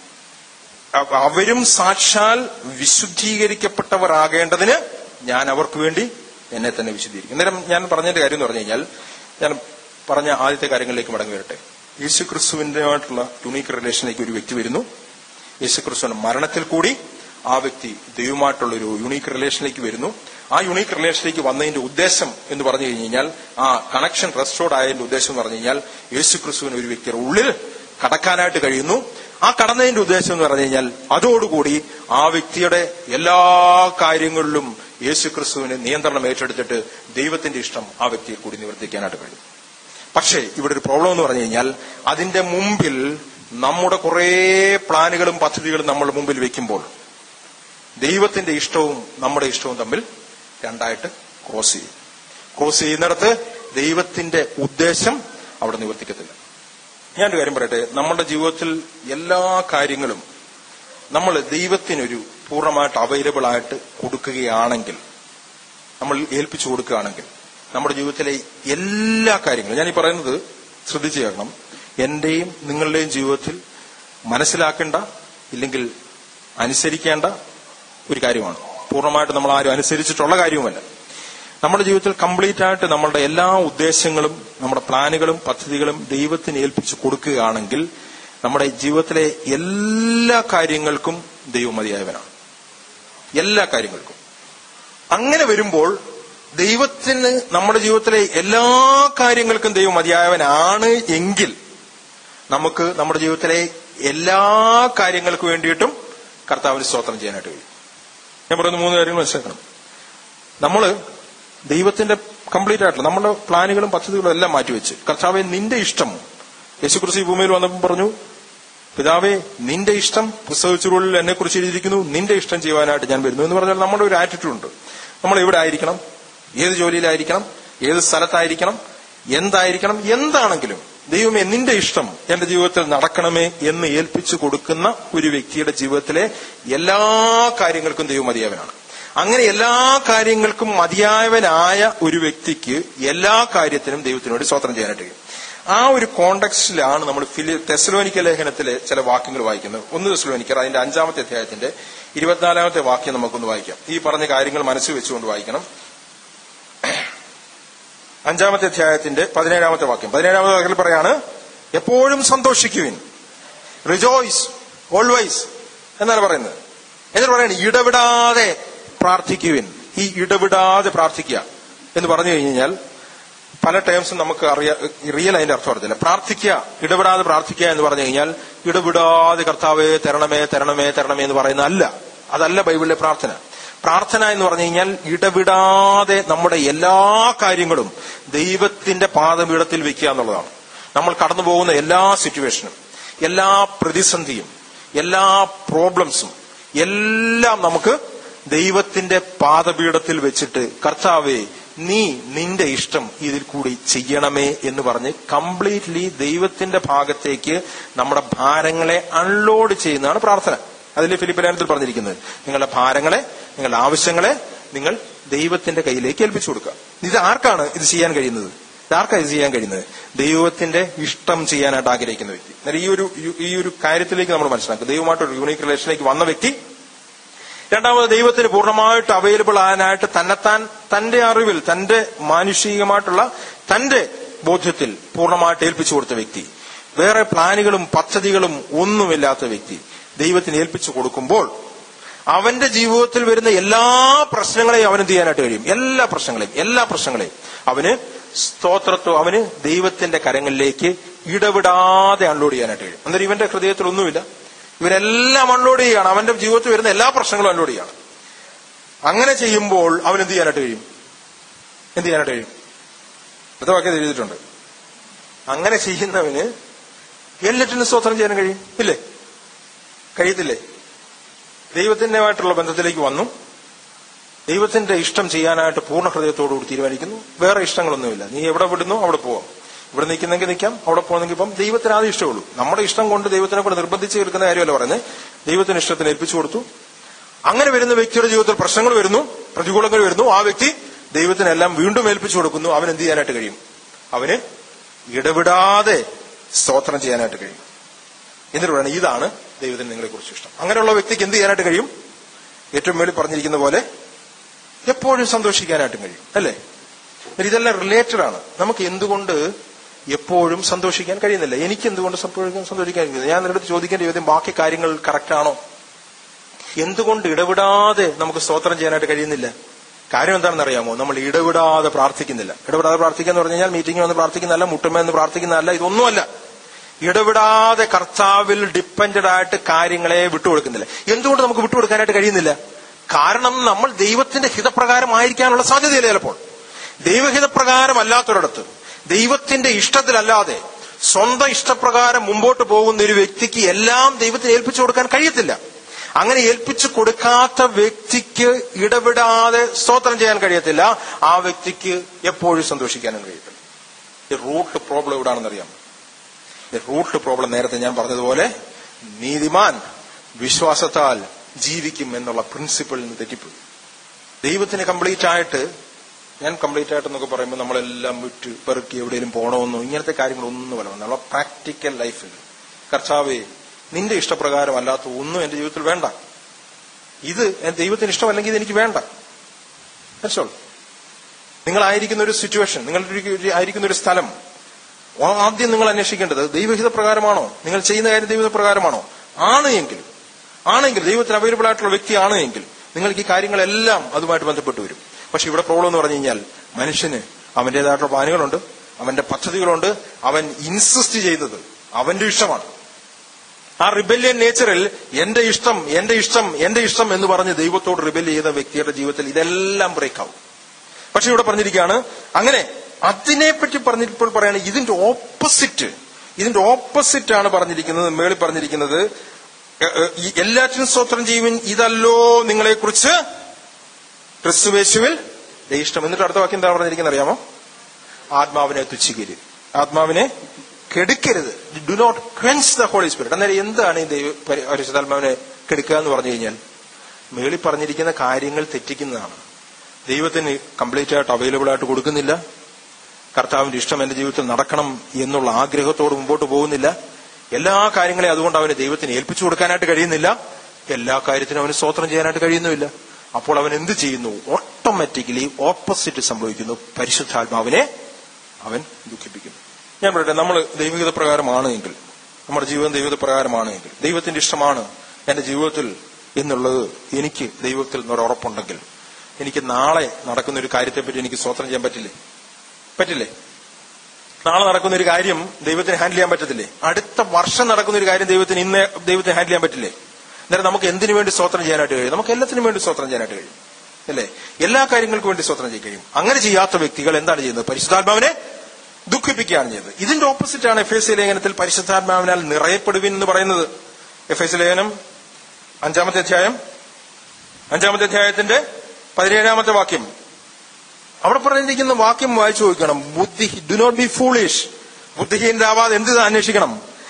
അവ- അവരും സാക്ഷാൽ വിശുദ്ധീകരിക്കപ്പെട്ടവരാകേണ്ടതിന് ഞാൻ അവർക്ക് വേണ്ടി എന്നെ തന്നെ വിശുദ്ധീകരിക്കും അന്നേരം ഞാൻ പറഞ്ഞതിന്റെ കാര്യം എന്ന് പറഞ്ഞു കഴിഞ്ഞാൽ ഞാൻ പറഞ്ഞ ആദ്യത്തെ കാര്യങ്ങളിലേക്ക് മടങ്ങി വരട്ടെ യേശു ക്രിസ്തുവിൻ്റെതായിട്ടുള്ള യുണീക്ക് റിലേഷനിലേക്ക് ഒരു വ്യക്തി വരുന്നു യേശു ക്രിസ്തുവിന്റെ മരണത്തിൽ കൂടി ആ വ്യക്തി ദൈവമായിട്ടുള്ള ഒരു യുണീക്ക് റിലേഷനിലേക്ക് വരുന്നു ആ യുണീക്ക് റിലേഷനിലേക്ക് വന്നതിന്റെ ഉദ്ദേശം എന്ന് പറഞ്ഞു കഴിഞ്ഞാൽ ആ കണക്ഷൻ റെസ്റ്റോർഡ് ആയതിന്റെ ഉദ്ദേശം എന്ന് പറഞ്ഞു കഴിഞ്ഞാൽ യേശു ക്രിസ്തുവിന് ഒരു വ്യക്തിയുടെ ഉള്ളിൽ കടക്കാനായിട്ട് കഴിയുന്നു ആ കടന്നതിന്റെ ഉദ്ദേശം എന്ന് പറഞ്ഞു കഴിഞ്ഞാൽ അതോടുകൂടി ആ വ്യക്തിയുടെ എല്ലാ കാര്യങ്ങളിലും യേശു ക്രിസ്തുവിന് നിയന്ത്രണം ഏറ്റെടുത്തിട്ട് ദൈവത്തിന്റെ ഇഷ്ടം ആ വ്യക്തിയിൽ കൂടി നിവർത്തിക്കാനായിട്ട് കഴിയും പക്ഷേ ഇവിടെ ഒരു പ്രോബ്ലം എന്ന് പറഞ്ഞു കഴിഞ്ഞാൽ അതിന്റെ മുമ്പിൽ നമ്മുടെ കുറെ പ്ലാനുകളും പദ്ധതികളും നമ്മുടെ മുമ്പിൽ വെക്കുമ്പോൾ ദൈവത്തിന്റെ ഇഷ്ടവും നമ്മുടെ ഇഷ്ടവും തമ്മിൽ രണ്ടായിട്ട് ക്രോസ് ചെയ്യും ക്രോസ് ചെയ്യുന്നിടത്ത് ദൈവത്തിന്റെ ഉദ്ദേശം അവിടെ നിവർത്തിക്കത്തില്ല ഞാനൊരു കാര്യം പറയട്ടെ നമ്മുടെ ജീവിതത്തിൽ എല്ലാ കാര്യങ്ങളും നമ്മൾ ദൈവത്തിനൊരു പൂർണ്ണമായിട്ട് അവൈലബിൾ ആയിട്ട് കൊടുക്കുകയാണെങ്കിൽ നമ്മൾ ഏൽപ്പിച്ചു കൊടുക്കുകയാണെങ്കിൽ നമ്മുടെ ജീവിതത്തിലെ എല്ലാ കാര്യങ്ങളും ഞാൻ ഈ പറയുന്നത് ശ്രദ്ധിച്ചു കേൾക്കണം എന്റെയും നിങ്ങളുടെയും ജീവിതത്തിൽ മനസ്സിലാക്കേണ്ട ഇല്ലെങ്കിൽ അനുസരിക്കേണ്ട ഒരു കാര്യമാണ് പൂർണ്ണമായിട്ട് നമ്മൾ ആരും അനുസരിച്ചിട്ടുള്ള കാര്യവുമല്ല നമ്മുടെ ജീവിതത്തിൽ കംപ്ലീറ്റ് ആയിട്ട് നമ്മളുടെ എല്ലാ ഉദ്ദേശങ്ങളും നമ്മുടെ പ്ലാനുകളും പദ്ധതികളും ദൈവത്തിന് ഏൽപ്പിച്ചു കൊടുക്കുകയാണെങ്കിൽ നമ്മുടെ ജീവിതത്തിലെ എല്ലാ കാര്യങ്ങൾക്കും ദൈവം മതിയായവനാണ് എല്ലാ കാര്യങ്ങൾക്കും അങ്ങനെ വരുമ്പോൾ ദൈവത്തിന് നമ്മുടെ ജീവിതത്തിലെ എല്ലാ കാര്യങ്ങൾക്കും ദൈവം മതിയായവനാണ് എങ്കിൽ നമുക്ക് നമ്മുടെ ജീവിതത്തിലെ എല്ലാ കാര്യങ്ങൾക്ക് വേണ്ടിയിട്ടും കർത്താവിന് സ്തോത്രം ചെയ്യാനായിട്ട് കഴിയും ഞാൻ പറയുന്ന മൂന്ന് കാര്യങ്ങൾ മനസ്സിലാക്കണം നമ്മള് ദൈവത്തിന്റെ കംപ്ലീറ്റ് ആയിട്ടുള്ള നമ്മുടെ പ്ലാനുകളും പദ്ധതികളും എല്ലാം മാറ്റിവെച്ച് കർത്താവെ നിന്റെ ഇഷ്ടം യേശുക്രിസ്തു ഈ ഭൂമിയിൽ വന്നപ്പോൾ പറഞ്ഞു പിതാവേ നിന്റെ ഇഷ്ടം പുസ്തകച്ചുരുളിൽ എന്നെ കുറിച്ച് എഴുതിയിരിക്കുന്നു നിന്റെ ഇഷ്ടം ചെയ്യുവാനായിട്ട് ഞാൻ വരുന്നു എന്ന് പറഞ്ഞാൽ നമ്മുടെ ഒരു ആറ്റിറ്റ്യൂഡ് ഉണ്ട് നമ്മൾ എവിടെ ആയിരിക്കണം ഏത് ജോലിയിലായിരിക്കണം ഏത് സ്ഥലത്തായിരിക്കണം എന്തായിരിക്കണം എന്താണെങ്കിലും ദൈവമേ നിന്റെ ഇഷ്ടം എന്റെ ജീവിതത്തിൽ നടക്കണമേ എന്ന് ഏൽപ്പിച്ചു കൊടുക്കുന്ന ഒരു വ്യക്തിയുടെ ജീവിതത്തിലെ എല്ലാ കാര്യങ്ങൾക്കും ദൈവം മതിയാവനാണ് അങ്ങനെ എല്ലാ കാര്യങ്ങൾക്കും മതിയായവനായ ഒരു വ്യക്തിക്ക് എല്ലാ കാര്യത്തിനും ദൈവത്തിന് വേണ്ടി സ്വതന്ത്രം ചെയ്യാനായിട്ട് കഴിയും ആ ഒരു കോണ്ടക്സ്റ്റിലാണ് നമ്മൾ ഫിലി തെസ്ലോനിക്ക ലേഖനത്തിലെ ചില വാക്യങ്ങൾ വായിക്കുന്നത് ഒന്ന് തെസ്ലോനിക്കർ അതിന്റെ അഞ്ചാമത്തെ അധ്യായത്തിന്റെ ഇരുപത്തിനാലാമത്തെ വാക്യം നമുക്കൊന്ന് വായിക്കാം ഈ പറഞ്ഞ കാര്യങ്ങൾ മനസ്സിൽ വെച്ചുകൊണ്ട് വായിക്കണം അഞ്ചാമത്തെ അധ്യായത്തിന്റെ പതിനേഴാമത്തെ വാക്യം പതിനേഴാമത്തെ വാക്യത്തിൽ പറയാണ് എപ്പോഴും സന്തോഷിക്കുവിൻ റിജോയ്സ് ഓൾവൈസ് എന്നാണ് പറയുന്നത് എന്നിട്ട് പറയാണ് ഇടവിടാതെ പ്രാർത്ഥിക്കുവിൻ ഈ ഇടവിടാതെ പ്രാർത്ഥിക്കുക എന്ന് പറഞ്ഞു കഴിഞ്ഞാൽ പല ടൈംസും നമുക്ക് അറിയാ റിയൽ അതിന്റെ അർത്ഥം അറിയത്തില്ല പ്രാർത്ഥിക്കുക ഇടപെടാതെ പ്രാർത്ഥിക്കുക എന്ന് പറഞ്ഞു കഴിഞ്ഞാൽ ഇടപെടാതെ കർത്താവേ തരണമേ തരണമേ തരണമേ എന്ന് പറയുന്ന അല്ല അതല്ല ബൈബിളിലെ പ്രാർത്ഥന പ്രാർത്ഥന എന്ന് പറഞ്ഞു കഴിഞ്ഞാൽ ഇടവിടാതെ നമ്മുടെ എല്ലാ കാര്യങ്ങളും ദൈവത്തിന്റെ പാദപീഠത്തിൽ വെക്കുക എന്നുള്ളതാണ് നമ്മൾ കടന്നു പോകുന്ന എല്ലാ സിറ്റുവേഷനും എല്ലാ പ്രതിസന്ധിയും എല്ലാ പ്രോബ്ലംസും എല്ലാം നമുക്ക് ദൈവത്തിന്റെ പാദപീഠത്തിൽ വെച്ചിട്ട് കർത്താവേ നീ നിന്റെ ഇഷ്ടം ഇതിൽ കൂടി ചെയ്യണമേ എന്ന് പറഞ്ഞ് കംപ്ലീറ്റ്ലി ദൈവത്തിന്റെ ഭാഗത്തേക്ക് നമ്മുടെ ഭാരങ്ങളെ അൺലോഡ് ചെയ്യുന്നതാണ് പ്രാർത്ഥന അതിൽ ഫിലിപ്പിലാനത്തിൽ പറഞ്ഞിരിക്കുന്നത് നിങ്ങളുടെ ഭാരങ്ങളെ നിങ്ങളുടെ ആവശ്യങ്ങളെ നിങ്ങൾ ദൈവത്തിന്റെ കയ്യിലേക്ക് ഏൽപ്പിച്ചു കൊടുക്കുക ഇത് ആർക്കാണ് ഇത് ചെയ്യാൻ കഴിയുന്നത് ഇതാർക്കാണ് ഇത് ചെയ്യാൻ കഴിയുന്നത് ദൈവത്തിന്റെ ഇഷ്ടം ചെയ്യാനായിട്ട് ആഗ്രഹിക്കുന്ന വ്യക്തി എന്നാൽ ഈ ഒരു ഈ ഒരു കാര്യത്തിലേക്ക് നമ്മൾ മനസ്സിലാക്കുക ദൈവമായിട്ടൊരു യൂണിക് റിലേഷനിലേക്ക് വന്ന വ്യക്തി രണ്ടാമത് ദൈവത്തിന് പൂർണ്ണമായിട്ട് അവൈലബിൾ ആകാനായിട്ട് തന്നെത്താൻ തന്റെ അറിവിൽ തന്റെ മാനുഷികമായിട്ടുള്ള തന്റെ ബോധ്യത്തിൽ പൂർണ്ണമായിട്ട് ഏൽപ്പിച്ചു കൊടുത്ത വ്യക്തി വേറെ പ്ലാനുകളും പദ്ധതികളും ഒന്നുമില്ലാത്ത വ്യക്തി ദൈവത്തിന് ഏൽപ്പിച്ചു കൊടുക്കുമ്പോൾ അവന്റെ ജീവിതത്തിൽ വരുന്ന എല്ലാ പ്രശ്നങ്ങളെയും അവന് ചെയ്യാനായിട്ട് കഴിയും എല്ലാ പ്രശ്നങ്ങളെയും എല്ലാ പ്രശ്നങ്ങളെയും അവന് സ്തോത്രത്വം അവന് ദൈവത്തിന്റെ കരങ്ങളിലേക്ക് ഇടവിടാതെ അൺലോഡ് ചെയ്യാനായിട്ട് കഴിയും അന്നേരം ഇവന്റെ ഹൃദയത്തിൽ ഒന്നുമില്ല ഇവരെല്ലാം അൺലോഡ് ചെയ്യുകയാണ് അവന്റെ ജീവിതത്തിൽ വരുന്ന എല്ലാ പ്രശ്നങ്ങളും അൺലോഡ് ചെയ്യാണ് അങ്ങനെ ചെയ്യുമ്പോൾ അവൻ എന്ത് ചെയ്യാനായിട്ട് കഴിയും എന്ത് ചെയ്യാനായിട്ട് കഴിയും അടുത്ത വാക്യം എഴുതിയിട്ടുണ്ട് അങ്ങനെ ചെയ്യുന്നവന് എല്ലാറ്റിനും സ്തോത്രം ചെയ്യാൻ കഴിയും ഇല്ലേ കഴിയത്തില്ലേ ദൈവത്തിൻ്റെതായിട്ടുള്ള ബന്ധത്തിലേക്ക് വന്നു ദൈവത്തിന്റെ ഇഷ്ടം ചെയ്യാനായിട്ട് പൂർണ്ണ ഹൃദയത്തോടുകൂടി തീരുമാനിക്കുന്നു വേറെ ഇഷ്ടങ്ങളൊന്നുമില്ല നീ എവിടെ വിടുന്നു അവിടെ പോവാം ഇവിടെ നിൽക്കുന്നെങ്കിൽ നിൽക്കാം അവിടെ പോകുന്നെങ്കിൽ ഇപ്പം ദൈവത്തിന് ആദ്യം ഇഷ്ടമുള്ളൂ നമ്മുടെ ഇഷ്ടം കൊണ്ട് ദൈവത്തിനെ കൂടെ നിർബന്ധിച്ച് കേൾക്കുന്ന കാര്യമല്ല പറയുന്നത് ദൈവത്തിന് ഇഷ്ടത്തിന് ഏൽപ്പിച്ചു കൊടുത്തു അങ്ങനെ വരുന്ന വ്യക്തിയുടെ ജീവിതത്തിൽ പ്രശ്നങ്ങൾ വരുന്നു പ്രതികൂലങ്ങൾ വരുന്നു ആ വ്യക്തി ദൈവത്തിനെല്ലാം വീണ്ടും ഏൽപ്പിച്ചു കൊടുക്കുന്നു അവൻ എന്ത് ചെയ്യാനായിട്ട് കഴിയും അവന് ഇടവിടാതെ സ്തോത്രം ചെയ്യാനായിട്ട് കഴിയും എന്നിട്ട് പറയുന്നത് ഇതാണ് ദൈവത്തിന് നിങ്ങളെ കുറിച്ച് ഇഷ്ടം അങ്ങനെയുള്ള വ്യക്തിക്ക് എന്ത് ചെയ്യാനായിട്ട് കഴിയും ഏറ്റവും മേളിൽ പറഞ്ഞിരിക്കുന്ന പോലെ എപ്പോഴും സന്തോഷിക്കാനായിട്ടും കഴിയും അല്ലേ ഇതെല്ലാം റിലേറ്റഡ് ആണ് നമുക്ക് എന്തുകൊണ്ട് എപ്പോഴും സന്തോഷിക്കാൻ കഴിയുന്നില്ല എനിക്ക് എന്തുകൊണ്ട് എപ്പോഴും സന്തോഷിക്കാൻ കഴിയുന്നില്ല ഞാൻ നിങ്ങളുടെ ചോദിക്കേണ്ട ചോദ്യം ബാക്കി കാര്യങ്ങൾ കറക്റ്റ് ആണോ എന്തുകൊണ്ട് ഇടപെടാതെ നമുക്ക് സ്തോത്രം ചെയ്യാനായിട്ട് കഴിയുന്നില്ല കാര്യം എന്താണെന്ന് അറിയാമോ നമ്മൾ ഇടപെടാതെ പ്രാർത്ഥിക്കുന്നില്ല ഇടപെടാതെ പ്രാർത്ഥിക്കുക എന്ന് പറഞ്ഞു കഴിഞ്ഞാൽ മീറ്റിംഗ് വന്ന് പ്രാർത്ഥിക്കുന്നതല്ല മുട്ടുമ എന്ന് പ്രാർത്ഥിക്കുന്നതല്ല ഇതൊന്നുമല്ല ഇടപെടാതെ കർത്താവിൽ ഡിപ്പെൻഡഡ് ആയിട്ട് കാര്യങ്ങളെ വിട്ടുകൊടുക്കുന്നില്ല എന്തുകൊണ്ട് നമുക്ക് വിട്ടുകൊടുക്കാനായിട്ട് കഴിയുന്നില്ല കാരണം നമ്മൾ ദൈവത്തിന്റെ ഹിതപ്രകാരമായിരിക്കാനുള്ള സാധ്യതയില്ല ചിലപ്പോൾ ദൈവഹിതപ്രകാരമല്ലാത്തൊരിടത്ത് ദൈവത്തിന്റെ ഇഷ്ടത്തിലല്ലാതെ സ്വന്തം ഇഷ്ടപ്രകാരം മുമ്പോട്ട് പോകുന്ന ഒരു വ്യക്തിക്ക് എല്ലാം ദൈവത്തിന് ഏൽപ്പിച്ചു കൊടുക്കാൻ കഴിയത്തില്ല അങ്ങനെ ഏൽപ്പിച്ചു കൊടുക്കാത്ത വ്യക്തിക്ക് ഇടപെടാതെ സ്തോത്രം ചെയ്യാൻ കഴിയത്തില്ല ആ വ്യക്തിക്ക് എപ്പോഴും സന്തോഷിക്കാനും കഴിയത്തില്ല ഈ റൂട്ട് പ്രോബ്ലം എവിടാണെന്നറിയാം ഈ റൂട്ട് പ്രോബ്ലം നേരത്തെ ഞാൻ പറഞ്ഞതുപോലെ നീതിമാൻ വിശ്വാസത്താൽ ജീവിക്കും എന്നുള്ള പ്രിൻസിപ്പിളിൽ നിന്ന് തെറ്റിപ്പോയി ദൈവത്തിന് കംപ്ലീറ്റ് ആയിട്ട് ഞാൻ കംപ്ലീറ്റ് ആയിട്ട് എന്നൊക്കെ പറയുമ്പോൾ നമ്മളെല്ലാം വിട്ട് പെറുക്കി എവിടെയെങ്കിലും പോകണമെന്നോ ഇങ്ങനത്തെ കാര്യങ്ങളൊന്നും അല്ല നമ്മളെ പ്രാക്ടിക്കൽ ലൈഫിൽ കർച്ചാവേ നിന്റെ ഇഷ്ടപ്രകാരം അല്ലാത്ത ഒന്നും എന്റെ ജീവിതത്തിൽ വേണ്ട ഇത് ദൈവത്തിന് ഇഷ്ടമല്ലെങ്കിൽ ഇത് എനിക്ക് വേണ്ട മനസ്സിലോ നിങ്ങളായിരിക്കുന്ന ഒരു സിറ്റുവേഷൻ നിങ്ങൾ ആയിരിക്കുന്ന ഒരു സ്ഥലം ആദ്യം നിങ്ങൾ അന്വേഷിക്കേണ്ടത് ദൈവഹിത പ്രകാരമാണോ നിങ്ങൾ ചെയ്യുന്ന കാര്യം ദൈവഹിത പ്രകാരമാണോ ആണ് എങ്കിൽ ആണെങ്കിൽ ദൈവത്തിന് അവൈലബിൾ ആയിട്ടുള്ള വ്യക്തിയാണ് എങ്കിൽ നിങ്ങൾക്ക് ഈ കാര്യങ്ങളെല്ലാം അതുമായിട്ട് ബന്ധപ്പെട്ട് വരും പക്ഷെ ഇവിടെ പ്രോബ്ലം എന്ന് പറഞ്ഞു കഴിഞ്ഞാൽ മനുഷ്യന് അവന്റേതായിട്ടുള്ള പ്ലാനുകളുണ്ട് അവന്റെ പദ്ധതികളുണ്ട് അവൻ ഇൻസിസ്റ്റ് ചെയ്തത് അവന്റെ ഇഷ്ടമാണ് ആ റിബല്യൻ നേച്ചറിൽ എന്റെ ഇഷ്ടം എന്റെ ഇഷ്ടം എന്റെ ഇഷ്ടം എന്ന് പറഞ്ഞ് ദൈവത്തോട് റിബൽ ചെയ്ത വ്യക്തിയുടെ ജീവിതത്തിൽ ഇതെല്ലാം ബ്രേക്ക് ആവും പക്ഷെ ഇവിടെ പറഞ്ഞിരിക്കുകയാണ് അങ്ങനെ അതിനെപ്പറ്റി പറഞ്ഞിപ്പോൾ പറയാണ് ഇതിന്റെ ഓപ്പോസിറ്റ് ഇതിന്റെ ഓപ്പോസിറ്റ് ആണ് പറഞ്ഞിരിക്കുന്നത് മേളിൽ പറഞ്ഞിരിക്കുന്നത് എല്ലാറ്റിനും സ്തോത്രം ചെയ്യുവിൻ ഇതല്ലോ നിങ്ങളെക്കുറിച്ച് ക്രിസ്തുവേശുവിൽ ഇഷ്ടം എന്നിട്ട് അടുത്ത വാക്യം എന്താ പറഞ്ഞിരിക്കുന്നത് അറിയാമോ ആത്മാവിനെ തുച്ഛിക്കരുത് ആത്മാവിനെ കെടുക്കരുത് do not quench the holy spirit അന്നേരം എന്താണ് ഈ ദൈവ പരി- പരിശുദ്ധാത്മാവിനെ കെടുക്കുക എന്ന് പറഞ്ഞു കഴിഞ്ഞാൽ മേളിൽ പറഞ്ഞിരിക്കുന്ന കാര്യങ്ങൾ തെറ്റിക്കുന്നതാണ് ദൈവത്തിന് കംപ്ലീറ്റ് ആയിട്ട് അവൈലബിൾ ആയിട്ട് കൊടുക്കുന്നില്ല കർത്താവിന്റെ ഇഷ്ടം എന്റെ ജീവിതത്തിൽ നടക്കണം എന്നുള്ള ആഗ്രഹത്തോട് മുമ്പോട്ട് പോകുന്നില്ല എല്ലാ കാര്യങ്ങളെയും അതുകൊണ്ട് അവന് ദൈവത്തിന് ഏൽപ്പിച്ചു കൊടുക്കാനായിട്ട് കഴിയുന്നില്ല എല്ലാ കാര്യത്തിനും അവന് സ്വോത്രം ചെയ്യാനായിട്ട് കഴിയുന്നുമില്ല അപ്പോൾ അവൻ എന്ത് ചെയ്യുന്നു ഓട്ടോമാറ്റിക്കലി ഓപ്പോസിറ്റ് സംഭവിക്കുന്നു പരിശുദ്ധാത്മാവിനെ അവൻ ദുഃഖിപ്പിക്കുന്നു ഞാൻ പറയട്ടെ നമ്മൾ ദൈവികത പ്രകാരമാണ് എങ്കിൽ നമ്മുടെ ജീവിതം ദൈവികത പ്രകാരമാണ് എങ്കിൽ ദൈവത്തിന്റെ ഇഷ്ടമാണ് എന്റെ ജീവിതത്തിൽ എന്നുള്ളത് എനിക്ക് ദൈവത്തിൽ നിന്നൊരു ഉറപ്പുണ്ടെങ്കിൽ എനിക്ക് നാളെ നടക്കുന്ന ഒരു കാര്യത്തെപ്പറ്റി എനിക്ക് സ്വോത്രം ചെയ്യാൻ പറ്റില്ലേ പറ്റില്ലേ നാളെ നടക്കുന്ന ഒരു കാര്യം ദൈവത്തിന് ഹാൻഡിൽ ചെയ്യാൻ പറ്റത്തില്ലേ അടുത്ത വർഷം നടക്കുന്ന ഒരു കാര്യം ദൈവത്തിന് ഇന്ന് ദൈവത്തിന് ഹാൻഡിൽ ചെയ്യാൻ പറ്റില്ലേ അന്നേരം നമുക്ക് എന്തിനു വേണ്ടി സ്വോത്രം ചെയ്യാനായിട്ട് കഴിയും നമുക്ക് എല്ലാത്തിനും വേണ്ടി സ്വോത്രം ചെയ്യാനായിട്ട് കഴിയും അല്ലേ എല്ലാ കാര്യങ്ങൾക്കും വേണ്ടി സ്വോത്രം ചെയ്യാൻ കഴിയും അങ്ങനെ ചെയ്യാത്ത വ്യക്തികൾ എന്താണ് ചെയ്യുന്നത് പരിശുദ്ധാത്മാവിനെ ദുഃഖിപ്പിക്കുകയാണ് ചെയ്യുന്നത് ഇതിന്റെ ഓപ്പോസിറ്റ് ആണ് എഫ് എസ് സി ലേഖനത്തിൽ പരിശുദ്ധാത്മാവിനാൽ നിറയപ്പെടുവിൻ എന്ന് പറയുന്നത് എഫ് എസ് സി ലേഖനം അഞ്ചാമത്തെ അധ്യായം അഞ്ചാമത്തെ അധ്യായത്തിന്റെ പതിനേഴാമത്തെ വാക്യം അവിടെ പറഞ്ഞിരിക്കുന്ന വാക്യം വായിച്ചു നോക്കണം ബുദ്ധി ഡു നോട്ട് ബി ഫൂളിഷ് ബുദ്ധിഹീനരാവാതെ എന്ത് അന്വേഷിക്കണം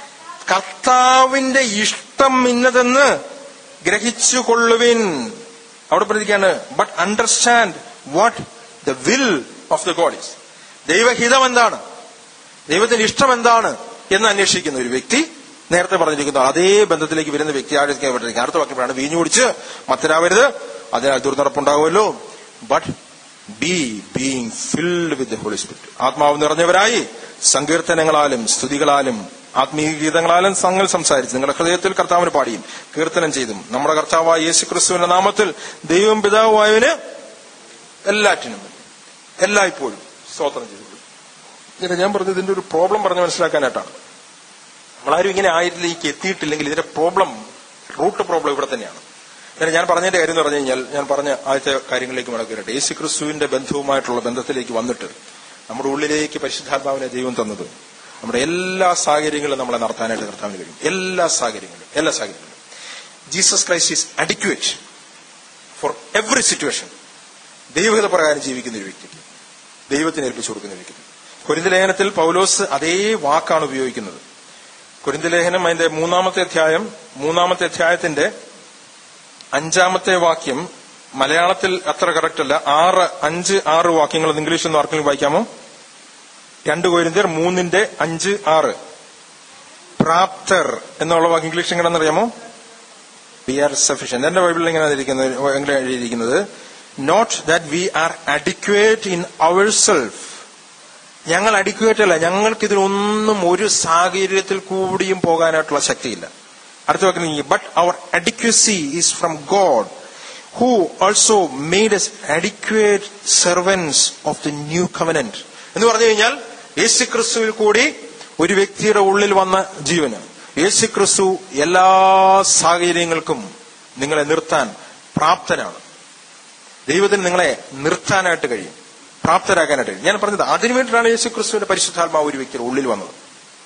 കർത്താവിന്റെ ഇഷ്ടം ഇന്നതെന്ന് ഗ്രഹിച്ചു കൊള്ളുവിൻ അവിടെ പറഞ്ഞിരിക്കുകയാണ് but understand what the will of the God is ദൈവഹിതം എന്താണ് ദൈവത്തിന്റെ ഇഷ്ടം എന്താണ് എന്ന് അന്വേഷിക്കുന്ന ഒരു വ്യക്തി നേരത്തെ പറഞ്ഞിരിക്കുന്നു അതേ ബന്ധത്തിലേക്ക് വരുന്ന വ്യക്തി ആയിരിക്കും അടുത്ത വാക്യമാണ് വീഞ്ഞു കുടിച്ച് മത്തരാവരുത് അതിനാൽ ദുർനടപ്പുണ്ടാകുമല്ലോ but be being filled with holy spirit ആത്മാവ് നിറഞ്ഞവരായി സങ്കീർത്തനങ്ങളാലും സ്തുതികളാലും ആത്മീയ ഗീതങ്ങളാലും സംഘം സംസാരിച്ച് നിങ്ങളുടെ ഹൃദയത്തിൽ കർത്താവിന് പാടിയും കീർത്തനം ചെയ്തും നമ്മുടെ കർത്താവായ യേശു ക്രിസ്തുവിന്റെ നാമത്തിൽ ദൈവം പിതാവായവന് എല്ലാറ്റിനും എല്ലായ്പ്പോഴും സ്തോത്രം ചെയ്തു ഇതിന് ഞാൻ പറഞ്ഞത് ഇതിന്റെ ഒരു പ്രോബ്ലം പറഞ്ഞ് മനസ്സിലാക്കാനായിട്ടാണ് നമ്മളാരും ഇങ്ങനെ ആയിട്ടിലേക്ക് എത്തിയിട്ടില്ലെങ്കിൽ ഇതിന്റെ പ്രോബ്ലം റൂട്ട് പ്രോബ്ലം ഇവിടെ തന്നെയാണ് എന്നിട്ട് ഞാൻ പറഞ്ഞതിന്റെ കാര്യം എന്ന് പറഞ്ഞു കഴിഞ്ഞാൽ ഞാൻ പറഞ്ഞ ആദ്യത്തെ കാര്യങ്ങളിലേക്ക് മടക്കട്ടെ യേശു ക്രിസ്തുവിന്റെ ബന്ധവുമായിട്ടുള്ള ബന്ധത്തിലേക്ക് വന്നിട്ട് നമ്മുടെ ഉള്ളിലേക്ക് പരിശുദ്ധാത്മാവിനെ ദൈവം തന്നത് നമ്മുടെ എല്ലാ സാഹചര്യങ്ങളും നമ്മളെ നടത്താനായിട്ട് നിർത്താൻ കഴിയും എല്ലാ സാഹചര്യങ്ങളും എല്ലാ സാഹചര്യങ്ങളും Jesus Christ is adequate for every situation ദൈവഹിത പ്രകാരം ജീവിക്കുന്ന ഒരു വ്യക്തിക്ക് ദൈവത്തിന് ഏൽപ്പിച്ചു കൊടുക്കുന്ന ഒരു വ്യക്തി കുരിന്ത ലേഖനത്തിൽ പൗലോസ് അതേ വാക്കാണ് ഉപയോഗിക്കുന്നത് കുരിന്ത ലേഖനം അതിന്റെ മൂന്നാമത്തെ അധ്യായം മൂന്നാമത്തെ അധ്യായത്തിന്റെ അഞ്ചാമത്തെ വാക്യം മലയാളത്തിൽ അത്ര കറക്റ്റ് അല്ല ആറ് അഞ്ച് ആറ് വാക്യങ്ങൾ അത് ഇംഗ്ലീഷിൽ നിന്ന് ആർക്കെങ്കിലും വായിക്കാമോ രണ്ട് കോരിന്തിയർ മൂന്നിന്റെ അഞ്ച് ആറ് പ്രാപ്തർ എന്നുള്ള വാക്ക് ഇംഗ്ലീഷ് എങ്ങനെയാണെന്ന് അറിയാമോ വി ആർ സഫീഷ്യന്റ് എന്റെ ബൈബിളിൽ എങ്ങനെ എങ്ങനെ എഴുതിയിരിക്കുന്നത് not that we are adequate in our self ഞങ്ങൾ അഡിക്വേറ്റ് അല്ല ഞങ്ങൾക്ക് ഇതിലൊന്നും ഒരു സാഹചര്യത്തിൽ കൂടിയും പോകാനായിട്ടുള്ള ശക്തിയില്ല അടുത്ത വാക്കിൽ but our adequacy is from God who also made us adequate servants of the new covenant എന്ന് പറഞ്ഞു കഴിഞ്ഞാൽ യേശു ക്രിസ്തുവിൽ കൂടി ഒരു വ്യക്തിയുടെ ഉള്ളിൽ വന്ന ജീവന് യേശു ക്രിസ്തു എല്ലാ സാഹചര്യങ്ങൾക്കും നിങ്ങളെ നിർത്താൻ പ്രാപ്തനാണ് ദൈവത്തിന് നിങ്ങളെ നിർത്താനായിട്ട് കഴിയും പ്രാപ്തരാക്കാനായിട്ട് കഴിയും ഞാൻ പറഞ്ഞത് അതിനു വേണ്ടിയിട്ടാണ് യേശു ക്രിസ്തുവിന്റെ പരിശുദ്ധാത്മാവ് ഒരു വ്യക്തിയുടെ ഉള്ളിൽ വന്നത്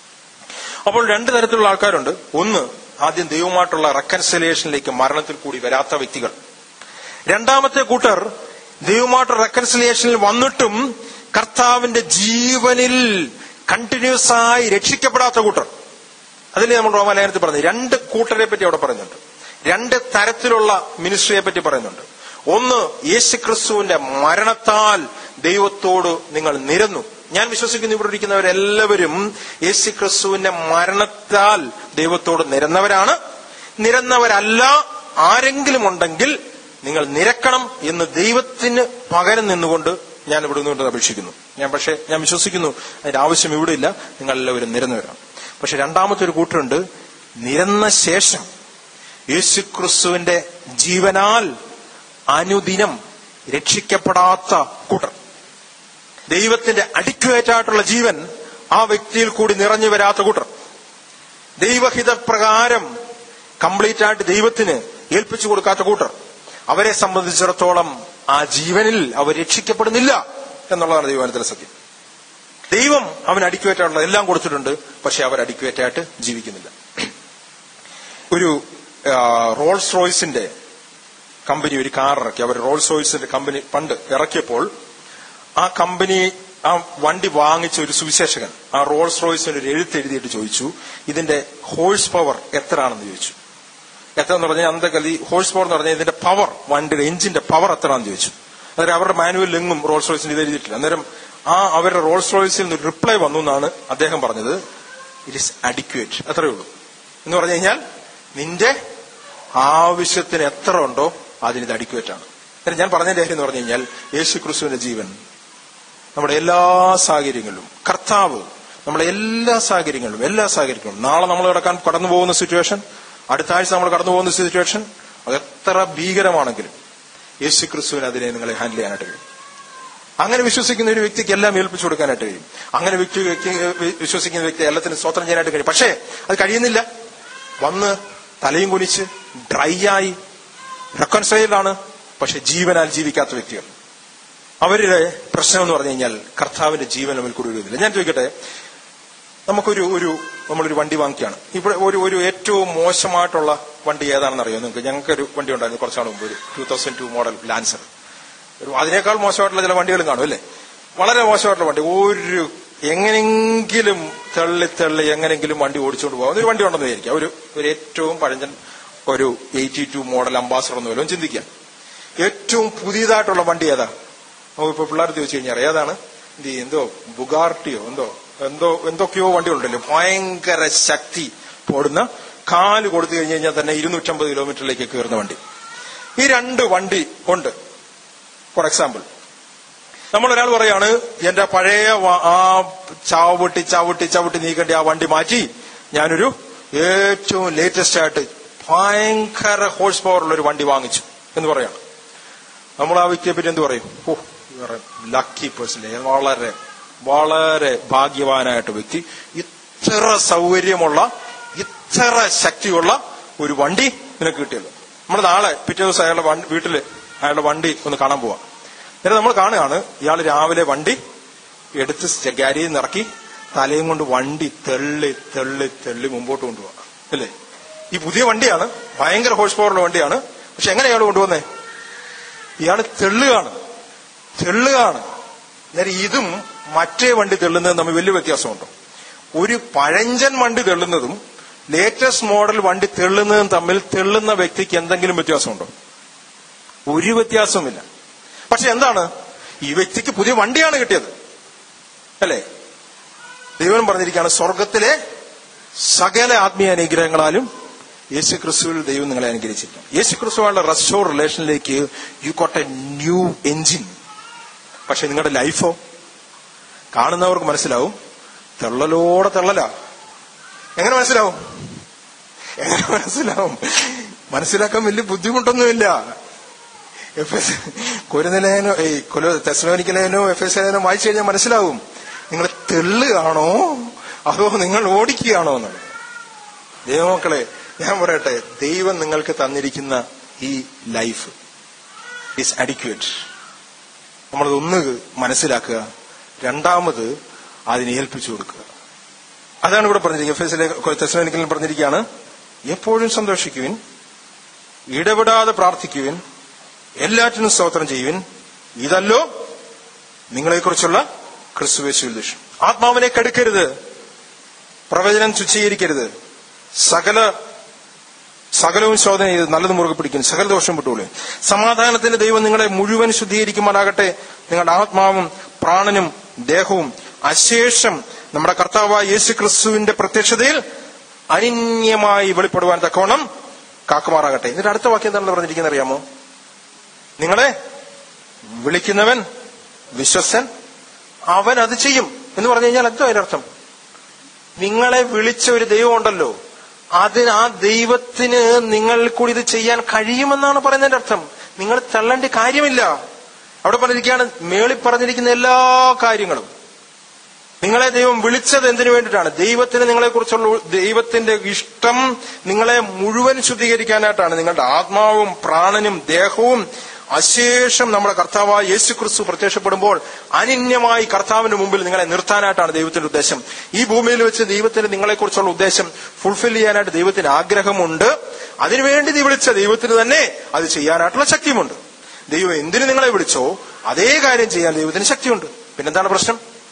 അപ്പോൾ രണ്ട് തരത്തിലുള്ള ആൾക്കാരുണ്ട് ഒന്ന് ആദ്യം ദൈവമായിട്ടുള്ള റെക്കൻസിലിയേഷനിലേക്ക് മരണത്തിൽ കൂടി വരാത്ത വ്യക്തികൾ രണ്ടാമത്തെ കൂട്ടർ ദൈവമായിട്ടുള്ള റെക്കൻസിലിയേഷനിൽ വന്നിട്ടും കർത്താവിന്റെ ജീവനിൽ കണ്ടിന്യൂസ് ആയി രക്ഷിക്കപ്പെടാത്ത കൂട്ടർ അതിൽ നമ്മൾ റോമാലയനത്തിൽ പറഞ്ഞു രണ്ട് കൂട്ടരെ പറ്റി അവിടെ പറയുന്നുണ്ട് രണ്ട് തരത്തിലുള്ള മിനിസ്ട്രിയെ പറ്റി പറയുന്നുണ്ട് ഒന്ന് യേശുക്രിസ്തുവിന്റെ മരണത്താൽ ദൈവത്തോട് നിങ്ങൾ നിരന്നു ഞാൻ വിശ്വസിക്കുന്നു ഇവിടെ ഇരിക്കുന്നവരെല്ലാവരും യേശുക്രിസ്തുവിന്റെ മരണത്താൽ ദൈവത്തോട് നിരന്നവരാണ് നിരന്നവരല്ല ആരെങ്കിലും ഉണ്ടെങ്കിൽ നിങ്ങൾ നിരക്കണം എന്ന് ദൈവത്തിന് പകരം നിന്നുകൊണ്ട് ഞാൻ ഇവിടെ നിന്നുകൊണ്ട് അപേക്ഷിക്കുന്നു ഞാൻ പക്ഷേ ഞാൻ വിശ്വസിക്കുന്നു അതിന്റെ ആവശ്യം ഇവിടെ ഇല്ല നിങ്ങൾ എല്ലാവരും നിരന്നവരാണ് പക്ഷെ രണ്ടാമത്തെ ഒരു കൂട്ടരുണ്ട് നിരന്ന ശേഷം യേശുക്രിസ്തുവിന്റെ ജീവനാൽ അനുദിനം രക്ഷിക്കപ്പെടാത്ത കൂട്ടർ ദൈവത്തിന്റെ അഡിക്വേറ്റ് ആയിട്ടുള്ള ജീവൻ ആ വ്യക്തിയിൽ കൂടി നിറഞ്ഞു വരാത്ത കൂട്ടർ ദൈവഹിത പ്രകാരം കംപ്ലീറ്റ് ആയിട്ട് ദൈവത്തിന് ഏൽപ്പിച്ചു കൊടുക്കാത്ത കൂട്ടർ അവരെ സംബന്ധിച്ചിടത്തോളം ആ ജീവനിൽ അവർ രക്ഷിക്കപ്പെടുന്നില്ല എന്നുള്ളതാണ് ദൈവത്തിലെ സത്യം ദൈവം അവൻ അഡിക്വേറ്റ് ആയിട്ടുള്ള എല്ലാം കൊടുത്തിട്ടുണ്ട് പക്ഷെ അവർ അഡിക്വേറ്റ് ആയിട്ട് ജീവിക്കുന്നില്ല ഒരു റോൾസ് റോയ്സിന്റെ കമ്പനി ഒരു കാർ ഇറക്കി അവർ റോൾസ് റോയ്സിന്റെ കമ്പനി പണ്ട് ഇറക്കിയപ്പോൾ ആ കമ്പനി ആ വണ്ടി വാങ്ങിച്ച ഒരു സുവിശേഷകൻ ആ റോൾസ് റോയ്സിന് ഒരു എഴുത്ത് എഴുതിയിട്ട് ചോദിച്ചു ഇതിന്റെ ഹോഴ്സ് പവർ എത്രയാണെന്ന് ചോദിച്ചു എത്ര എന്ന് പറഞ്ഞാൽ അന്നത്തെ കലി ഹോഴ്സ് പവർ എന്ന് പറഞ്ഞാൽ ഇതിന്റെ പവർ വണ്ടിയുടെ എഞ്ചിന്റെ പവർ എത്രയാണെന്ന് ചോദിച്ചു അന്നേരം അവരുടെ മാനുവൽ എങ്ങും റോൾസ് റോയ്സിന് ഇത് എഴുതിയിട്ടില്ല അന്നേരം ആ അവരുടെ റോൾസ് റോയ്സിൽ നിന്ന് റിപ്ലൈ വന്നു എന്നാണ് അദ്ദേഹം പറഞ്ഞത് ഇറ്റ് ഇസ് അഡിക്വേറ്റ് അത്രയേ ഉള്ളൂ എന്ന് പറഞ്ഞു കഴിഞ്ഞാൽ നിന്റെ ആവശ്യത്തിന് എത്ര ഉണ്ടോ അതിന് ഇത് അഡിക്വേറ്റ് ആണ് അന്നേരം ഞാൻ പറഞ്ഞതിന്റെ കാര്യം എന്ന് പറഞ്ഞു കഴിഞ്ഞാൽ യേശു ക്രിസ്തുവിന്റെ ജീവൻ നമ്മുടെ എല്ലാ സാഹചര്യങ്ങളിലും കർത്താവ് നമ്മുടെ എല്ലാ സാഹചര്യങ്ങളിലും എല്ലാ സാഹചര്യങ്ങളിലും നാളെ നമ്മൾ കിടക്കാൻ കടന്നു പോകുന്ന സിറ്റുവേഷൻ അടുത്ത ആഴ്ച നമ്മൾ കടന്നു പോകുന്ന സിറ്റുവേഷൻ അത് എത്ര ഭീകരമാണെങ്കിലും യേശു ക്രിസ്തുവിന് അതിനെ നിങ്ങളെ ഹാൻഡിൽ ചെയ്യാനായിട്ട് കഴിയും അങ്ങനെ വിശ്വസിക്കുന്ന ഒരു വ്യക്തിക്ക് എല്ലാം ഏൽപ്പിച്ചു കൊടുക്കാനായിട്ട് കഴിയും അങ്ങനെ വ്യക്തി വ്യക്തി വിശ്വസിക്കുന്ന വ്യക്തി എല്ലാത്തിനും സ്വതന്ത്രം ചെയ്യാനായിട്ട് കഴിയും പക്ഷേ അത് കഴിയുന്നില്ല വന്ന് തലയും കുനിച്ച് ഡ്രൈ ആയി റെക്കൺസൈലാണ് പക്ഷെ ജീവനാൽ ജീവിക്കാത്ത വ്യക്തികൾ അവരുടെ പ്രശ്നം എന്ന് പറഞ്ഞു കഴിഞ്ഞാൽ കർത്താവിന്റെ ജീവൻ നമ്മൾ കൂടി ഒഴുകുന്നില്ല ഞാൻ ചോദിക്കട്ടെ നമുക്കൊരു ഒരു നമ്മളൊരു വണ്ടി വാങ്ങിക്കുകയാണ് ഇവിടെ ഒരു ഒരു ഏറ്റവും മോശമായിട്ടുള്ള വണ്ടി ഏതാണെന്ന് അറിയോ നിങ്ങൾക്ക് ഞങ്ങൾക്ക് ഒരു വണ്ടി ഉണ്ടായിരുന്നു കുറച്ചാൾ മുമ്പ് ഒരു two thousand two model Lancer ഒരു അതിനേക്കാൾ മോശമായിട്ടുള്ള ചില വണ്ടികളും കാണും അല്ലേ വളരെ മോശമായിട്ടുള്ള വണ്ടി ഒരു എങ്ങനെങ്കിലും തള്ളി തള്ളി എങ്ങനെങ്കിലും വണ്ടി ഓടിച്ചുകൊണ്ട് പോകാം ഒരു വണ്ടി ഉണ്ടെന്ന് വിചാരിക്കാം ഒരു ഒരു ഏറ്റവും പഴഞ്ചൻ ഒരു എയ്റ്റി ടു മോഡൽ അംബാസഡർ എന്ന് വല്ലതും ചിന്തിക്കാം ഏറ്റവും പുതിയതായിട്ടുള്ള വണ്ടി ഏതാ നമുക്ക് ഇപ്പൊ പിള്ളേർ ചോദിച്ചു കഴിഞ്ഞാൽ ഏതാണ് ഇത് എന്തോ ബുഗാർട്ടിയോ എന്തോ എന്തോ എന്തൊക്കെയോ വണ്ടികളുണ്ടല്ലോ ഭയങ്കര ശക്തി പോടുന്ന കാല് കൊടുത്തു കഴിഞ്ഞു കഴിഞ്ഞാൽ തന്നെ ഇരുന്നൂറ്റമ്പത് കിലോമീറ്ററിലേക്ക് കയറുന്ന വണ്ടി ഈ രണ്ട് വണ്ടി ഉണ്ട് ഫോർ എക്സാമ്പിൾ നമ്മൾ ഒരാൾ പറയാണ് എന്റെ പഴയ വ- ആ ചാവട്ടി ചവിട്ടി ചവിട്ടി നീക്കേണ്ട ആ വണ്ടി മാറ്റി ഞാനൊരു ഏറ്റവും ലേറ്റസ്റ്റ് ആയിട്ട് ഭയങ്കര ഹോഴ്സ് പവർ ഉള്ള ഒരു വണ്ടി വാങ്ങിച്ചു എന്ന് പറയാണ് നമ്മൾ ആ വ്യക്തിയെ പറ്റി എന്ത് പറയും ഓ ലക്കി പേഴ്സൺ വളരെ വളരെ ഭാഗ്യവാനായിട്ട് വ്യക്തി ഇത്ര സൗകര്യമുള്ള ഇത്ര ശക്തിയുള്ള ഒരു വണ്ടി നിനക്ക് കിട്ടിയല്ലോ നമ്മൾ നാളെ പിറ്റേ ദിവസം അയാളുടെ വണ്ടി- വീട്ടില് അയാളുടെ വണ്ടി ഒന്ന് കാണാൻ പോവാം എന്നിട്ട് നമ്മൾ കാണുകയാണ് ഇയാൾ രാവിലെ വണ്ടി എടുത്ത് ഗാരിയിൽ നിന്ന് ഇറക്കി തലയും കൊണ്ട് വണ്ടി തെള്ളി തെള്ളി തെള്ളി മുമ്പോട്ട് കൊണ്ടുപോവാ അല്ലേ ഈ പുതിയ വണ്ടിയാണ് ഭയങ്കര ഹോഴ്സ് പവറുള്ള വണ്ടിയാണ് പക്ഷെ എങ്ങനെ ഇയാൾ കൊണ്ടുവന്നേ ഇയാൾ തെള്ളുകയാണ് തെള്ളുകയാണ് അന്നേരം ഇതും മറ്റേ വണ്ടി തെള്ളുന്നതും തമ്മിൽ വലിയ വ്യത്യാസമുണ്ടോ ഒരു പഴഞ്ചൻ വണ്ടി തെള്ളുന്നതും ലേറ്റസ്റ്റ് മോഡൽ വണ്ടി തെള്ളുന്നതും തമ്മിൽ തെള്ളുന്ന വ്യക്തിക്ക് എന്തെങ്കിലും വ്യത്യാസമുണ്ടോ ഒരു വ്യത്യാസവുമില്ല പക്ഷെ എന്താണ് ഈ വ്യക്തിക്ക് പുതിയ വണ്ടിയാണ് കിട്ടിയത് അല്ലേ ദൈവം പറഞ്ഞിരിക്കുകയാണ് സ്വർഗത്തിലെ സകല ആത്മീയ അനുഗ്രഹങ്ങളാലും യേശു ക്രിസ്തുവിൽ ദൈവം നിങ്ങളെ അനുഗ്രഹിച്ചിരിക്കും യേശു ക്രിസ്തുവായുള്ള റെസ്റ്റോർ റിലേഷനിലേക്ക് you got a new engine പക്ഷെ നിങ്ങളുടെ ലൈഫോ കാണുന്നവർക്ക് മനസ്സിലാവും തെള്ളലോടെ തെള്ളല എങ്ങനെ മനസ്സിലാവും എങ്ങനെ മനസ്സിലാവും മനസ്സിലാക്കാൻ വലിയ ബുദ്ധിമുട്ടൊന്നുമില്ല എഫ് എസ് കുരുനിലേനോ ഈ കൊല തെസ്ലോനിക്കലേനോ എഫ് എസ് ലേനോ വായിച്ചു കഴിഞ്ഞാൽ മനസ്സിലാവും നിങ്ങൾ തെള്ളുകയാണോ അതോ നിങ്ങൾ ഓടിക്കുകയാണോ എന്നാണ് ദൈവമക്കളെ ഞാൻ പറയട്ടെ ദൈവം നിങ്ങൾക്ക് തന്നിരിക്കുന്ന ഈ ലൈഫ് ഈസ് അഡിക്വേറ്റ് നമ്മളത് ഒന്ന് മനസ്സിലാക്കുക രണ്ടാമത് അതിനെ ഏൽപ്പിച്ചു കൊടുക്കുക അതാണ് ഇവിടെ പറഞ്ഞിരിക്കുന്നത് എഫ് എസിലെ തെസ്ലോനിക്കലിൽ പറഞ്ഞിരിക്കുകയാണ് എപ്പോഴും സന്തോഷിക്കുവിൻ ഇടപെടാതെ പ്രാർത്ഥിക്കുവിൻ എല്ലാറ്റിനും സ്തോത്രം ചെയ്യുവിൻ ഇതല്ലോ നിങ്ങളെക്കുറിച്ചുള്ള ക്രിസ്തുവേശു ദൃശ്യം ആത്മാവിനെ കെടുക്കരുത് പ്രവചനം തുച്ഛീകരിക്കരുത് സകല സകലവും ശോധന ചെയ്ത് നല്ലത് മുറുകെ പിടിക്കും സകല ദോഷം വിട്ടുകൊള്ളു സമാധാനത്തിന്റെ ദൈവം നിങ്ങളെ മുഴുവൻ ശുദ്ധീകരിക്കുമാറാകട്ടെ നിങ്ങളുടെ ആത്മാവും പ്രാണനും ദേഹവും അശേഷം നമ്മുടെ കർത്താവായ യേശു ക്രിസ്തുവിന്റെ പ്രത്യക്ഷതയിൽ അനിന്യമായി വെളിപ്പെടുവാൻ തക്കവണ്ണം കാക്കുമാറാകട്ടെ എന്നിട്ട് അടുത്ത വാക്യം എന്താണെന്ന് പറഞ്ഞിരിക്കുന്നത് അറിയാമോ നിങ്ങളെ വിളിക്കുന്നവൻ വിശ്വസൻ അവൻ അത് ചെയ്യും എന്ന് പറഞ്ഞു കഴിഞ്ഞാൽ എന്തോ അതിനർത്ഥം നിങ്ങളെ വിളിച്ച ഒരു ദൈവം ഉണ്ടല്ലോ അതിന് ആ ദൈവത്തിന് നിങ്ങൾ കൂടി ഇത് ചെയ്യാൻ കഴിയുമെന്നാണ് പറയുന്നതിന്റെ അർത്ഥം നിങ്ങൾ തള്ളേണ്ട കാര്യമില്ല അവിടെ പറഞ്ഞിരിക്കുകയാണ് മേളി പറഞ്ഞിരിക്കുന്ന എല്ലാ കാര്യങ്ങളും നിങ്ങളെ ദൈവം വിളിച്ചത് എന്തിനു വേണ്ടിയിട്ടാണ് ദൈവത്തിന് നിങ്ങളെ കുറിച്ചുള്ള ദൈവത്തിന്റെ ഇഷ്ടം നിങ്ങളെ മുഴുവൻ ശുദ്ധീകരിക്കാനായിട്ടാണ് നിങ്ങളുടെ ആത്മാവും പ്രാണനും ദേഹവും അശേഷം നമ്മുടെ കർത്താവായ യേശു ക്രിസ്തു പ്രത്യക്ഷപ്പെടുമ്പോൾ അനിന്യമായി കർത്താവിന്റെ മുമ്പിൽ നിങ്ങളെ നിർത്താനായിട്ടാണ് ദൈവത്തിന്റെ ഉദ്ദേശം ഈ ഭൂമിയിൽ വെച്ച് ദൈവത്തിന് നിങ്ങളെക്കുറിച്ചുള്ള ഉദ്ദേശം ഫുൾഫിൽ ചെയ്യാനായിട്ട് ദൈവത്തിന് ആഗ്രഹമുണ്ട് അതിനുവേണ്ടി നീ വിളിച്ച ദൈവത്തിന് തന്നെ അത് ചെയ്യാനായിട്ടുള്ള ശക്തിയുമുണ്ട് ദൈവം എന്തിനു നിങ്ങളെ വിളിച്ചോ അതേ കാര്യം ചെയ്യാൻ ദൈവത്തിന് ശക്തിയുണ്ട് പിന്നെന്താണ് പ്രശ്നം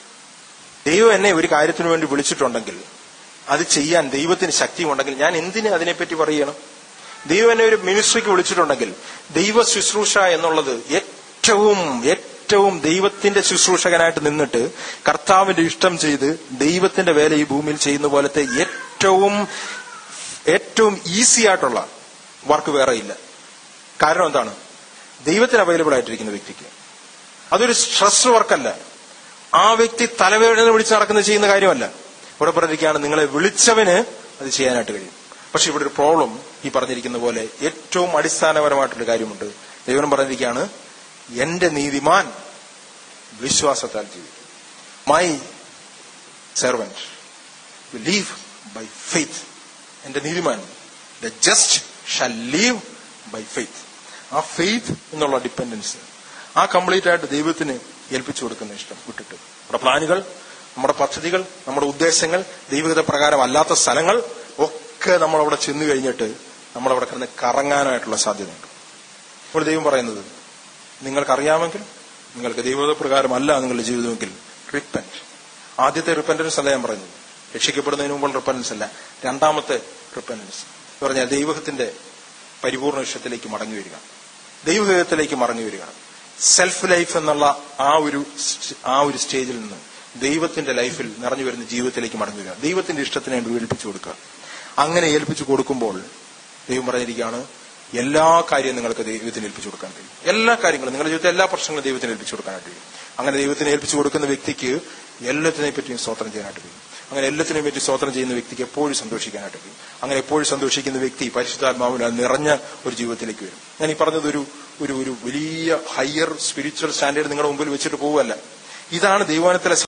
ദൈവം എന്നെ ഒരു കാര്യത്തിനു വേണ്ടി വിളിച്ചിട്ടുണ്ടെങ്കിൽ അത് ചെയ്യാൻ ദൈവത്തിന് ശക്തിയുണ്ടെങ്കിൽ ഞാൻ എന്തിന് അതിനെപ്പറ്റി പറയണം ദൈവം എന്നെ ഒരു മിനിസ്ട്രിക്ക് വിളിച്ചിട്ടുണ്ടെങ്കിൽ ദൈവ ശുശ്രൂഷ എന്നുള്ളത് ഏറ്റവും ഏറ്റവും ദൈവത്തിന്റെ ശുശ്രൂഷകനായിട്ട് നിന്നിട്ട് കർത്താവിന്റെ ഇഷ്ടം ചെയ്ത് ദൈവത്തിന്റെ വേല ഈ ഭൂമിയിൽ ചെയ്യുന്ന പോലത്തെ ഏറ്റവും ഏറ്റവും ഈസി ആയിട്ടുള്ള വർക്ക് വേറെ ഇല്ല കാരണം എന്താണ് ദൈവത്തിന് അവൈലബിൾ ആയിട്ടിരിക്കുന്ന വ്യക്തിക്ക് അതൊരു സ്ട്രെസ് വർക്കല്ല ആ വ്യക്തി തലവേദന പിടിച്ച് നടക്കുന്ന ചെയ്യുന്ന കാര്യമല്ല ഇവിടെ പറഞ്ഞിരിക്കുകയാണ് നിങ്ങളെ വിളിച്ചവന് അത് ചെയ്യാനായിട്ട് കഴിയും പക്ഷെ ഇവിടെ ഒരു പ്രോബ്ലം ഈ പറഞ്ഞിരിക്കുന്ന പോലെ ഏറ്റവും അടിസ്ഥാനപരമായിട്ടൊരു കാര്യമുണ്ട് ദൈവം പറഞ്ഞിരിക്കുകയാണ് എന്റെ നീതിമാൻ വിശ്വാസത്താൽ ജീവിക്കും my servant live by faith എന്റെ നീതിമാൻ the just shall live by faith ആ ഫെയ്ത്ത് എന്നുള്ള ഡിപ്പെൻഡൻസ് ആ കംപ്ലീറ്റ് ആയിട്ട് ദൈവത്തിന് ഏൽപ്പിച്ചു കൊടുക്കുന്ന ഇഷ്ടം വിട്ടിട്ട് നമ്മുടെ പ്ലാനുകൾ നമ്മുടെ പദ്ധതികൾ നമ്മുടെ ഉദ്ദേശങ്ങൾ ദൈവഗത പ്രകാരം അല്ലാത്ത സ്ഥലങ്ങൾ ഒക്കെ നമ്മളവിടെ ചെന്നു കഴിഞ്ഞിട്ട് നമ്മളവിടെ കിടന്ന് കറങ്ങാനായിട്ടുള്ള സാധ്യതയുണ്ട് അപ്പോൾ ദൈവം പറയുന്നത് നിങ്ങൾക്കറിയാമെങ്കിൽ നിങ്ങൾക്ക് ദൈവഗത പ്രകാരമല്ല നിങ്ങളുടെ ജീവിതമെങ്കിൽ റിപ്പൻറ്റ് ആദ്യത്തെ റിപ്പൻറ്റൻസ് അല്ല ഞാൻ പറയുന്നത് രക്ഷിക്കപ്പെടുന്നതിന് മുമ്പുള്ള റിപ്പൻറ്റൻസ് അല്ല രണ്ടാമത്തെ റിപ്പൻറ്റൻസ് എന്ന് പറഞ്ഞാൽ ദൈവത്തിന്റെ പരിപൂർണ ഇഷ്ടത്തിലേക്ക് മടങ്ങി വരിക ദൈവഹിതത്തിലേക്ക് മടങ്ങി വരിക സെൽഫ് ലൈഫ് എന്നുള്ള ആ ഒരു സ്റ്റ്- ആ ഒരു സ്റ്റേജിൽ നിന്ന് ദൈവത്തിന്റെ ലൈഫിൽ നിറഞ്ഞു വരുന്ന ജീവിതത്തിലേക്ക് മടങ്ങി വരിക ദൈവത്തിന്റെ ഇഷ്ടത്തിനെ വേണ്ടി ഏൽപ്പിച്ചു കൊടുക്കുക അങ്ങനെ ഏൽപ്പിച്ചു കൊടുക്കുമ്പോൾ ദൈവം പറഞ്ഞിരിക്കുകയാണ് എല്ലാ കാര്യവും നിങ്ങൾക്ക് ദൈവത്തിന് ഏൽപ്പിച്ചു കൊടുക്കാൻ കഴിയും എല്ലാ കാര്യങ്ങളും നിങ്ങളുടെ ജീവിതത്തിലെ എല്ലാ പ്രശ്നങ്ങളും ദൈവത്തിന് ഏൽപ്പിച്ചു കൊടുക്കാനായിട്ട് കഴിയും അങ്ങനെ ദൈവത്തിന് ഏൽപ്പിച്ചു കൊടുക്കുന്ന വ്യക്തിക്ക് എല്ലാത്തിനെ പറ്റിയും സ്തോത്രം ചെയ്യാനായിട്ട് കഴിയും അങ്ങനെ എല്ലാത്തിനെയും പറ്റി സ്തോത്രം ചെയ്യുന്ന വ്യക്തിക്ക് എപ്പോഴും സന്തോഷിക്കാനായിട്ട് കഴിയും അങ്ങനെ എപ്പോഴും സന്തോഷിക്കുന്ന വ്യക്തി പരിശുദ്ധാത്മാവിനാൽ നിറഞ്ഞ ഒരു ജീവിതത്തിലേക്ക് വരും ഞാൻ ഈ പറഞ്ഞത് ഒരു ഒരു ഒരു വലിയ ഹയർ സ്പിരിച്വൽ സ്റ്റാൻഡേർഡ് നിങ്ങളുടെ മുമ്പിൽ വെച്ചിട്ട് പോവുകയല്ല ഇതാണ് ദൈവാനത്തിലെ